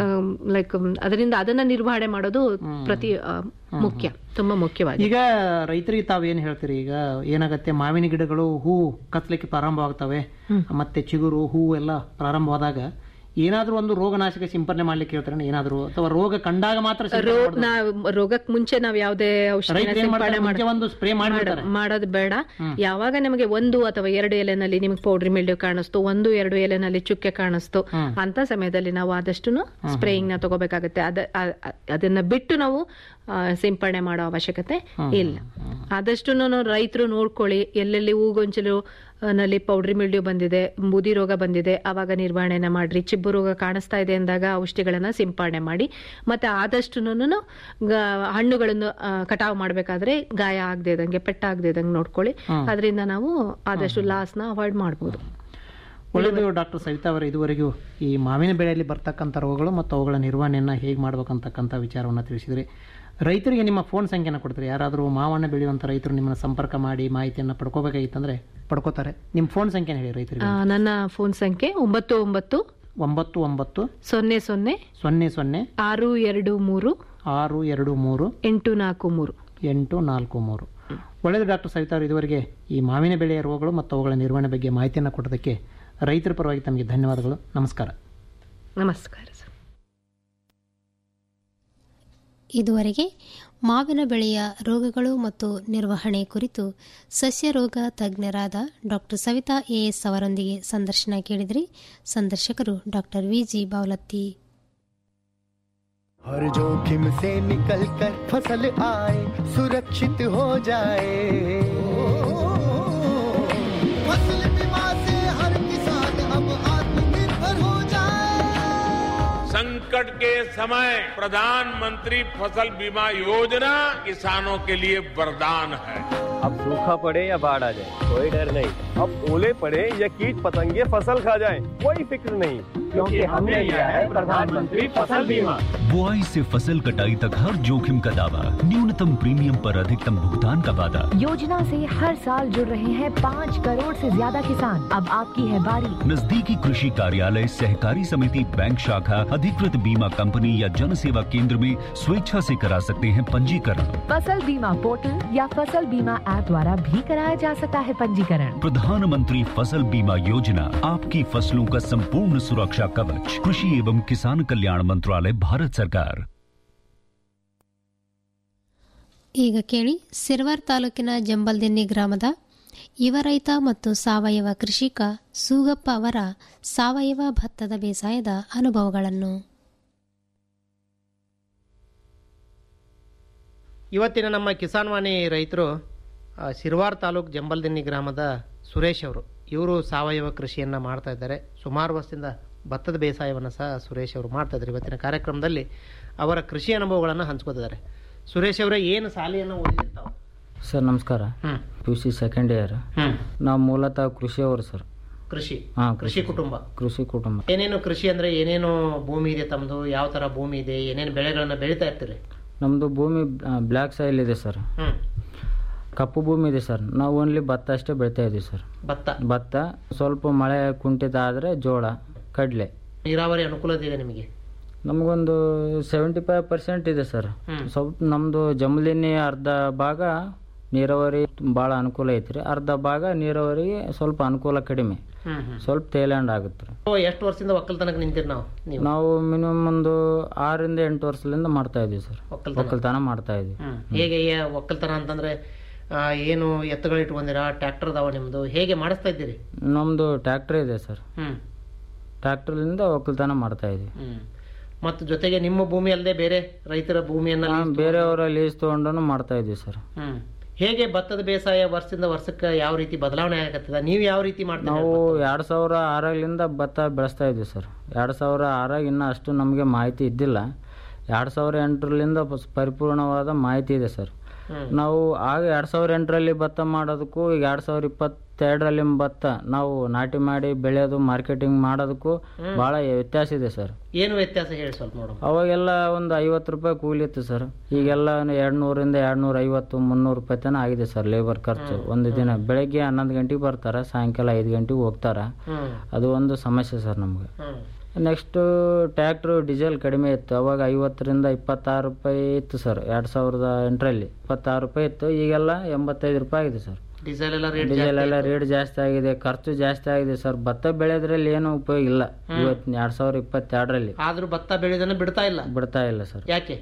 ಲೈಕ್ ಅದರಿಂದ ಅದನ್ನ ನಿರ್ವಹಣೆ ಮಾಡೋದು ಪ್ರತಿ ಆ, ಮುಖ್ಯ ತುಂಬಾ ಮುಖ್ಯವಾಗಿ ಈಗ ರೈತರಿಗೆ ತಾವೇನು ಹೇಳ್ತೀರಿ ಈಗ ಏನಾಗತ್ತೆ ಮಾವಿನ ಗಿಡಗಳು ಹೂ ಕತ್ಲಿಕ್ಕೆ ಪ್ರಾರಂಭವಾಗ್ತವೆ ಮತ್ತೆ ಚಿಗುರು ಹೂ ಎಲ್ಲ ಪ್ರಾರಂಭವಾದಾಗ ಏನಾದ್ರೂ ಒಂದು ರೋಗನಾಶಕ ಸಿಂಪರಣೆ ಮಾಡ್ಲಿಕ್ಕೆ ಹೇಳ್ತಾರೆ ಏನಾದ್ರು ಅಥವಾ ರೋಗ ಕಂಡಾಗ ಮಾತ್ರ ಸಿಂಪರಣೆ ರೋ- ಮಾಡೋದು? ನಾವ್ ರೋಗಕ್ ಮುಂಚೆ ನಾವ್ ಯಾವ್ದೇ ಔಷಧಿನ ರೈತರು ಏನ್ ಮಾಡ್ತಾರೆ? ಸಿಂಪಡಣೆ ಮುಂಚೆ ಒಂದು ಸ್ಪ್ರೇ ಮಾಡ್ಬಿಡ್ತಾರೆ ಮಾಡೋದು ಬೇಡ ಯಾವಾಗ ನಮಗೆ ಒಂದು ಅಥವಾ ಎರಡು ಎಲೆನಲ್ಲಿ ನಿಮಗೆ ಪೌಡ್ರಿ ಮಿಲ್ಡ್ಯೂ ಕಾಣಿಸ್ತು ಒಂದು ಎರಡು ಎಲೆನಲ್ಲಿ ಚುಕ್ಕೆ ಕಾಣಿಸ್ತು ಅಂತ ಸಮಯದಲ್ಲಿ ನಾವು ಆದಷ್ಟು ಸ್ಪ್ರೇಯಿಂಗ್ ನ ತಗೋಬೇಕಾಗತ್ತೆ ಅದ ಅ- ಅ- ಅದನ್ನ ಬಿಟ್ಟು ನಾವು ಆ, ಸಿಂಪಡಣೆ ಮಾಡೋ ಅವಶ್ಯಕತೆ ಇಲ್ಲ ಆದಷ್ಟು ರೈತರು ನೋಡ್ಕೊಳ್ಳಿ ಎಲ್ಲೆಲ್ಲಿ ಹೂಗೊಂಚಲು ಆ, ನಲ್ಲಿ ಪೌಡ್ರಿ ಮಿಲ್ಡ್ಯೂ ಬಂದಿದೆ ಬೂದಿ ರೋಗ ಬಂದಿದೆ ಅವಾಗ ನಿರ್ವಹಣೆನ ಮಾಡ್ರಿ ಚಿಬ್ಬು ರೋಗ ಕಾಣಿಸ್ತಾ ಇದೆ ಅಂದಾಗ ಔಷಧಿಗಳನ್ನ ಸಿಂಪಡಣೆ ಮಾಡಿ ಮತ್ತೆ ಆದಷ್ಟು ಹಣ್ಣುಗಳನ್ನು ಆ, ಕಟಾವು ಮಾಡ್ಬೇಕಾದ್ರೆ ಗಾಯ ಆಗದೆ ಇದಂಗೆ ಪೆಟ್ಟಾಗದೆ ಇದಂಗೆ ನೋಡ್ಕೊಳ್ಳಿ ಅದರಿಂದ ನಾವು ಆದಷ್ಟು ಲಾಸ್ನ ಅವಾಯ್ಡ್ ಮಾಡ್ಬೋದು ಒಳ್ಳೆಯದು ಡಾಕ್ಟರ್ ಸವಿತಾ ಅವರ ಇದುವರೆಗೂ ಈ ಮಾವಿನ ಬೆಳೆಯಲ್ಲಿ ಬರ್ತಕ್ಕಂಥ ರೋಗಗಳು ಮತ್ತು ಅವುಗಳ ನಿರ್ವಹಣೆಯನ್ನು ಹೇಗೆ ಮಾಡ್ಬೇಕಂತಕ್ಕಂಥ ವಿಚಾರವನ್ನು ತಿಳಿಸಿದ್ರಿ ರೈತರಿಗೆ ನಿಮ್ಮ ಫೋನ್ ಸಂಖ್ಯೆನ ಕೊಡ್ತಾರೆ ಯಾರಾದರೂ ಮಾವನ್ನ ಬೆಳೆಯುವಂಥ ರೈತರು ನಿಮ್ಮನ್ನ ಸಂಪರ್ಕ ಮಾಡಿ ಮಾಹಿತಿಯನ್ನು ಪಡ್ಕೋಬೇಕಾಗಿತ್ತಂದ್ರೆ ಪಡ್ಕೋತಾರೆ ನಿಮ್ಮ ಫೋನ್ ಸಂಖ್ಯೆನ ಹೇಳಿ ರೈತರಿಗೆ ಆ, ನನ್ನ ಫೋನ್ ಸಂಖ್ಯೆ ಒಂಬತ್ತು ಒಂಬತ್ತು ಒಂಬತ್ತು ಒಂಬತ್ತು ಸೊನ್ನೆ ಸೊನ್ನೆ ಸೊನ್ನೆ ಸೊನ್ನೆ ಆರು ಎರಡು ಮೂರು ಆರು ಎರಡು ಮೂರು ಎಂಟು ನಾಲ್ಕು ಮೂರು ಎಂಟು ನಾಲ್ಕು ಮೂರು ಒಳ್ಳೆಯದು ಡಾಕ್ಟರ್ ಸವಿತಾ ಅವರು ಇದುವರೆಗೆ ಈ ಮಾವಿನ ಬೆಳೆಯ ರೋಗಗಳು ಮತ್ತು ಅವುಗಳ ನಿರ್ವಹಣೆ ಬಗ್ಗೆ ಮಾಹಿತಿಯನ್ನು ಕೊಡೋದಕ್ಕೆ ರೈತರ ಪರವಾಗಿ ತಮಗೆ ಧನ್ಯವಾದಗಳು ನಮಸ್ಕಾರ ನಮಸ್ಕಾರ ಸರ್ ಇದುವರೆಗೆ ಮಾವಿನ ಬೆಳೆಯ ರೋಗಗಳು ಮತ್ತು ನಿರ್ವಹಣೆ ಕುರಿತು ಸಸ್ಯ ರೋಗ ತಜ್ಞರಾದ ಡಾಕ್ಟರ್ ಸವಿತಾ ಎಎಸ್ ಅವರೊಂದಿಗೆ ಸಂದರ್ಶನ ಕೇಳಿದ್ರಿ ಸಂದರ್ಶಕರು ಡಾಕ್ಟರ್ ವಿಜಿ ಬಾವಲತ್ತಿ हर जोखिम से निकल कर फसल आए सुरक्षित हो जाए फसल बीमा से हर किसान अब आत्मनिर्भर हो जाए संकट के समय प्रधानमंत्री फसल बीमा योजना किसानों के लिए वरदान है अब सूखा पड़े या बाढ़ आ जाए कोई डर नहीं अब ओले पड़े या कीट पतंगे फसल खा जाए कोई फिक्र नहीं क्योंकि हमने लिया है प्रधानमंत्री फसल बीमा बुआई से फसल कटाई तक हर जोखिम का दावा न्यूनतम प्रीमियम पर अधिकतम भुगतान का वादा योजना से हर साल जुड़ रहे हैं पाँच करोड़ से ज्यादा किसान अब आपकी है बारी नजदीकी कृषि कार्यालय सहकारी समिति बैंक शाखा अधिकृत बीमा कंपनी या जन सेवा केंद्र में स्वेच्छा से करा सकते हैं पंजीकरण फसल बीमा पोर्टल या फसल बीमा ऐप द्वारा भी कराया जा सकता है पंजीकरण प्रधानमंत्री फसल बीमा योजना आपकी फसलों का संपूर्ण सुरक्षा कवच कृषि एवं किसान कल्याण मंत्रालय भारत सरकार ಈಗ ಕೇಳಿ ಸಿರ್ವಾರ್ ತಾಲೂಕಿನ ಜಂಬಲ್ದಿನ್ನಿ ಗ್ರಾಮದ ಯುವ ರೈತ ಮತ್ತು ಸಾವಯವ ಕೃಷಿಕ ಸೂಗಪ್ಪ ಅವರ ಸಾವಯವ ಭತ್ತದ ಬೇಸಾಯದ ಅನುಭವಗಳನ್ನು ಇವತ್ತಿನ ನಮ್ಮ ಕಿಸಾನ್ ವಾಣಿ ರೈತರು ಆ, ಸಿರ್ವಾರ್ ತಾಲೂಕು ಜಂಬಲ್ದಿನ್ನಿ ಗ್ರಾಮದ ಸುರೇಶ್ ಅವರು ಇವರು ಸಾವಯವ ಕೃಷಿಯನ್ನು ಮಾಡ್ತಾ ಇದ್ದಾರೆ ಸುಮಾರು ವರ್ಷದಿಂದ ಭತ್ತದ ಬೇಸಾಯವನ್ನು ಸಹ ಸುರೇಶ್ ಅವರು ಮಾಡ್ತಾ ಇದ್ದಾರೆ ಇವತ್ತಿನ ಕಾರ್ಯಕ್ರಮದಲ್ಲಿ ಅವರ ಕೃಷಿ ಅನುಭವಗಳನ್ನು ಹಂಚ್ಕೋತಿದ್ದಾರೆ ಸುರೇಶ್ ಅವರೇ ಏನು ಶಾಲೆಯನ್ನು ಓದಿರ್ತಾವೆ ಸರ್ ನಮಸ್ಕಾರ P U C second year ನಾವು ಮೂಲತಃ ಕೃಷಿಯವರು ಸರ್ ಕೃಷಿ ಹಾ ಕೃಷಿ ಕುಟುಂಬ ಕೃಷಿ ಕುಟುಂಬ ಏನೇನು ಕೃಷಿ ಅಂದ್ರೆ ಏನೇನು ಭೂಮಿ ಇದೆ ತಮ್ಮದು ಯಾವ ತರ ಭೂಮಿ ಇದೆ ಏನೇನು ಬೆಳೆಗಳನ್ನ ಬೆಳೀತಾ ಇರ್ತೀರಿ ನಮ್ಮದು ಭೂಮಿ ಬ್ಲ್ಯಾಕ್ ಸಾಯಿಲ್ ಇದೆ ಸರ್ ಹ್ಮ್ ಕಪ್ಪು ಭೂಮಿ ಇದೆ ಸರ್ ನಾವು ಓನ್ಲಿ ಭತ್ತ ಅಷ್ಟೇ ಬೆಳಿತಾ ಇದ್ದೀವಿ ಸರ್ ಭತ್ತ ಭತ್ತ ಸ್ವಲ್ಪ ಮಳೆ ಕುಂಠಿತ ಆದರೆ ಜೋಳ ಕಡಲೆ ನೀರಾವರಿ ಅನುಕೂಲತೆ ಇದೆ ನಿಮಗೆ ನಮಗೊಂದು ಸೆವೆಂಟಿ ಫೈವ್ ಪರ್ಸೆಂಟ್ ಇದೆ ಸರ್ ಹ್ಮ್. ಸ್ವಲ್ಪ ನಮ್ಮದು ಜಮಲಿನಿ ಅರ್ಧ ಭಾಗ ನೀರಾವರಿ ಭಾಳ ಅನುಕೂಲ ಐತ್ರಿ ಅರ್ಧ ಭಾಗ ನೀರಾವರಿಗೆ ಸ್ವಲ್ಪ ಅನುಕೂಲ ಕಡಿಮೆ ಹ್ಮ್ ಹ್ಮ್ ಸ್ವಲ್ಪ ತೇಲ್ಯಾಂಡ್ ಆಗುತ್ತೆ ರೀ ಓ, ಎಷ್ಟು ವರ್ಷದಿಂದ ಒಕ್ಕಲ್ತನಕ ನಿಂತಿರಿ ನಾವು ನೀವು ನಾವು ಮಿನಿಮಮ್ ಒಂದು ಆರರಿಂದ ಎಂಟು ವರ್ಷದಿಂದ ಮಾಡ್ತಾ ಇದೀವಿ ಸರ್ ಒಕ್ಕಲ್ತನ. ಒಕ್ಕಲ್ತನ ಮಾಡ್ತಾ ಇದೀವಿ ಹ್ಮ್. ಹೇಗೆ ಏ- ಒಕ್ಕಲ್ತನ ಅಂತಂದ್ರೆ ಆ, ಏನು ಎತ್ತುಗಳು ಇಟ್ಕೊಂಡಿರಾ ಟ್ರ್ಯಾಕ್ಟರ್ ಅದಾವ ನಿಮ್ದು ಹೇಗೆ ಮಾಡಿಸ್ತಾ ಇದ್ದೀರಿ ನಮ್ಮದು ಟ್ರ್ಯಾಕ್ಟರ್ ಇದೆ ಸರ್ ಹ್ಮ್ ಟ್ರ್ಯಾಕ್ಟರ್ಲಿಂದ ಒಕ್ಕಲ್ತನ ಮಾಡ್ತಾ ಇದೀವಿ ಹ್ಮ್ ಮತ್ತು ಜೊತೆಗೆ ನಿಮ್ಮ ಭೂಮಿ ಅಲ್ಲದೆ ಬೇರೆ ರೈತರ ಭೂಮಿಯನ್ನ lease ಬೇರೆಯವರ ಲೀಸ್ ತಗೊಂಡು ಮಾಡ್ತಾ ಇದೀವಿ ಸರ್ ಹ್ಮ್ ಹೇಗೆ ಭತ್ತದ ಬೇಸಾಯ ವರ್ಷದಿಂದ ವರ್ಷಕ್ಕೆ ಯಾವ ರೀತಿ ಬದಲಾವಣೆ ಆಗತ್ತದ ನೀವು ಯಾವ ರೀತಿ ಮಾಡ್ತೀರಾ ನಾವು ಎರಡು ಸಾವಿರ ಆರಾಗ್ಲಿಂದ ಭತ್ತ ಬೆಳೆಸ್ತಾ ಇದ್ವಿ ಸರ್ ಎರಡು ಸಾವಿರ ಆರಾಗ ಇನ್ನೂ ಅಷ್ಟು ನಮಗೆ ಮಾಹಿತಿ ಇದ್ದಿಲ್ಲ ಎರಡು ಸಾವಿರ ಎಂಟರಲ್ಲಿಂದ ಪ- ಪರಿಪೂರ್ಣವಾದ ಮಾಹಿತಿ ಇದೆ ಸರ್ ಹ್ಮ್. ನಾವು ಆಗ ಎರಡು ಸಾವಿರ ಎಂಟರಲ್ಲಿ ಭತ್ತ ಮಾಡೋದಕ್ಕೂ ಈಗ ಎರಡು ಸಾವಿರ ಇಪ್ಪತ್ತೆರಡರಲ್ಲಿ ಭತ್ತ ನಾವು ನಾಟಿ ಮಾಡಿ ಬೆಳೆಯೋದು ಮಾರ್ಕೆಟಿಂಗ್ ಮಾಡೋದಕ್ಕೂ ಹ್ಮ್. ಭಾಳ ವ್ಯತ್ಯಾಸ ಇದೆ ಸರ್ ಏನು ವ್ಯತ್ಯಾಸ ಹೇಳಿ ಸ್ವಲ್ಪ ನೋಡು ಅವಾಗೆಲ್ಲ ಒಂದು ಐವತ್ತು ರೂಪಾಯಿ ಕೂಲಿ ಇತ್ತು ಸರ್ ಈಗೆಲ್ಲ ಎರಡು ನೂರಿಂದ ಎರಡು ನೂರ ಐವತ್ತು ಮುನ್ನೂರು ರೂಪಾಯಿ ತನಕ ಆಗಿದೆ ಸರ್ ಲೇಬರ್ ಖರ್ಚು ಒಂದು ದಿನ ಬೆಳಗ್ಗೆ ಹನ್ನೊಂದು ಗಂಟೆಗೆ ಬರ್ತಾರೆ ಸಾಯಂಕಾಲ ಐದು ಗಂಟೆಗೆ ಹೋಗ್ತಾರೆ ಹ್ಮ್ ಅದು ಒಂದು ಸಮಸ್ಯೆ ಸರ್ ನಮಗೆ ಹ್ಮ್ ನೆಕ್ಸ್ಟು ಟ್ಯಾಕ್ಟ್ರು ಡೀಸೆಲ್ ಕಡಿಮೆ ಇತ್ತು ಅವಾಗ ಐವತ್ತರಿಂದ ಇಪ್ಪತ್ತಾರು ರೂಪಾಯಿ ಇತ್ತು ಸರ್ ಎರಡು ಸಾವಿರದ ಎಂಟರಲ್ಲಿ ಇಪ್ಪತ್ತಾರು ರೂಪಾಯಿ ಇತ್ತು ಈಗೆಲ್ಲ ಎಂಬತ್ತೈದು ರೂಪಾಯಿ ಆಗಿದೆ ಸರ್ ಡೀಸೆಲ್ ಎಲ್ಲ ರೇಟ್ ಡೀಸೆಲ್ ಎಲ್ಲ ರೇಟ್ ಜಾಸ್ತಿ ಆಗಿದೆ ಖರ್ಚು ಜಾಸ್ತಿ ಆಗಿದೆ ಸರ್ ಭತ್ತ ಬೆಳೆಯೋದ್ರಲ್ಲಿ ಏನು ಉಪಯೋಗ ಇಲ್ಲ ಇವತ್ತು ಎರಡು ಸಾವಿರ ಇಪ್ಪತ್ತೆರಡರಲ್ಲಿ ಆದ್ರೂ ಭತ್ತ ಬೆಳೆಯೋದನ್ನ ಬಿಡ್ತಾ ಇಲ್ಲ ಬಿಡ್ತಾ ಇಲ್ಲ ಸರ್ ಯಾಕೆ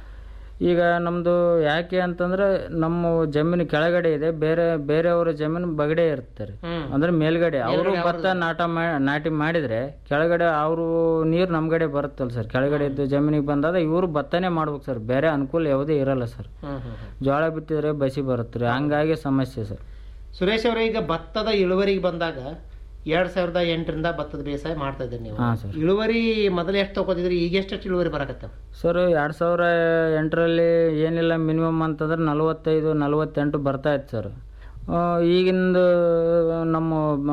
ಈಗ ನಮ್ಮದು ಯಾಕೆ ಅಂತಂದ್ರೆ ನಮ್ಮ ಜಮೀನು ಕೆಳಗಡೆ ಇದೆ ಬೇರೆ ಬೇರೆಯವರ ಜಮೀನು ಬಗಡೆ ಇರ್ತಾರೆ ಹ್ಮ್. ಅಂದ್ರೆ ಮೇಲ್ಗಡೆ ಅವರು ಮೇಲ್ಗಡೆ ಭತ್ತ ನಾಟ ಮಾ- ನಾಟಿ ಮಾಡಿದ್ರೆ ಕೆಳಗಡೆ ಅವರು ನೀರು ನಮ್ಗಡೆ ಬರುತ್ತಲ್ಲ ಸರ್ ಕೆಳಗಡೆ ಇದ್ದು ಜಮೀನಿಗೆ ಬಂದಾಗ ಇವರು ಭತ್ತನೇ ಮಾಡ್ಬೇಕು ಸರ್ ಬೇರೆ ಅನುಕೂಲ ಯಾವುದೇ ಇರಲ್ಲ ಸರ್ ಹ್ಮ್ ಹ್ಮ್ ಹ್ಮ್. ಜೋಳ ಬಿತ್ತಿದ್ರೆ ಬಸಿ ಬರುತ್ತೆ ರೀ ಹಂಗಾಗಿ ಸಮಸ್ಯೆ ಸರ್ ಸುರೇಶ್ ಅವರೇ ಈಗ ಭತ್ತದ ಇಳುವರಿಗೆ ಬಂದಾಗ ಎರಡ್ ಸಾವಿರದ ಎಂಟರಿಂದ ಭತ್ತದ ಬೇಸಾಯ ಮಾಡ್ತಾ ಇದ್ದೀರಿ ನೀವು ಹಾ, ಸರ್. ಇಳುವರಿ ಮೊದಲು ಎಷ್ಟು ತಗೋತಿದ್ರಿ ಈಗ ಎಷ್ಟು ಇಳುವರಿ ಬರಕತ್ತ ಸರ್ ಎರಡು ಸಾವಿರ ಎಂಟರಲ್ಲಿ ಏನಿಲ್ಲ ಮಿನಿಮಮ್ ಅಂತಂದ್ರೆ ನಲವತ್ತೈದು ನಲವತ್ತೆಂಟು ಬರ್ತಾ ಇತ್ತು ಸರ್ ಆ, ಈಗಿಂದು ನಮ್ಮ ಮ-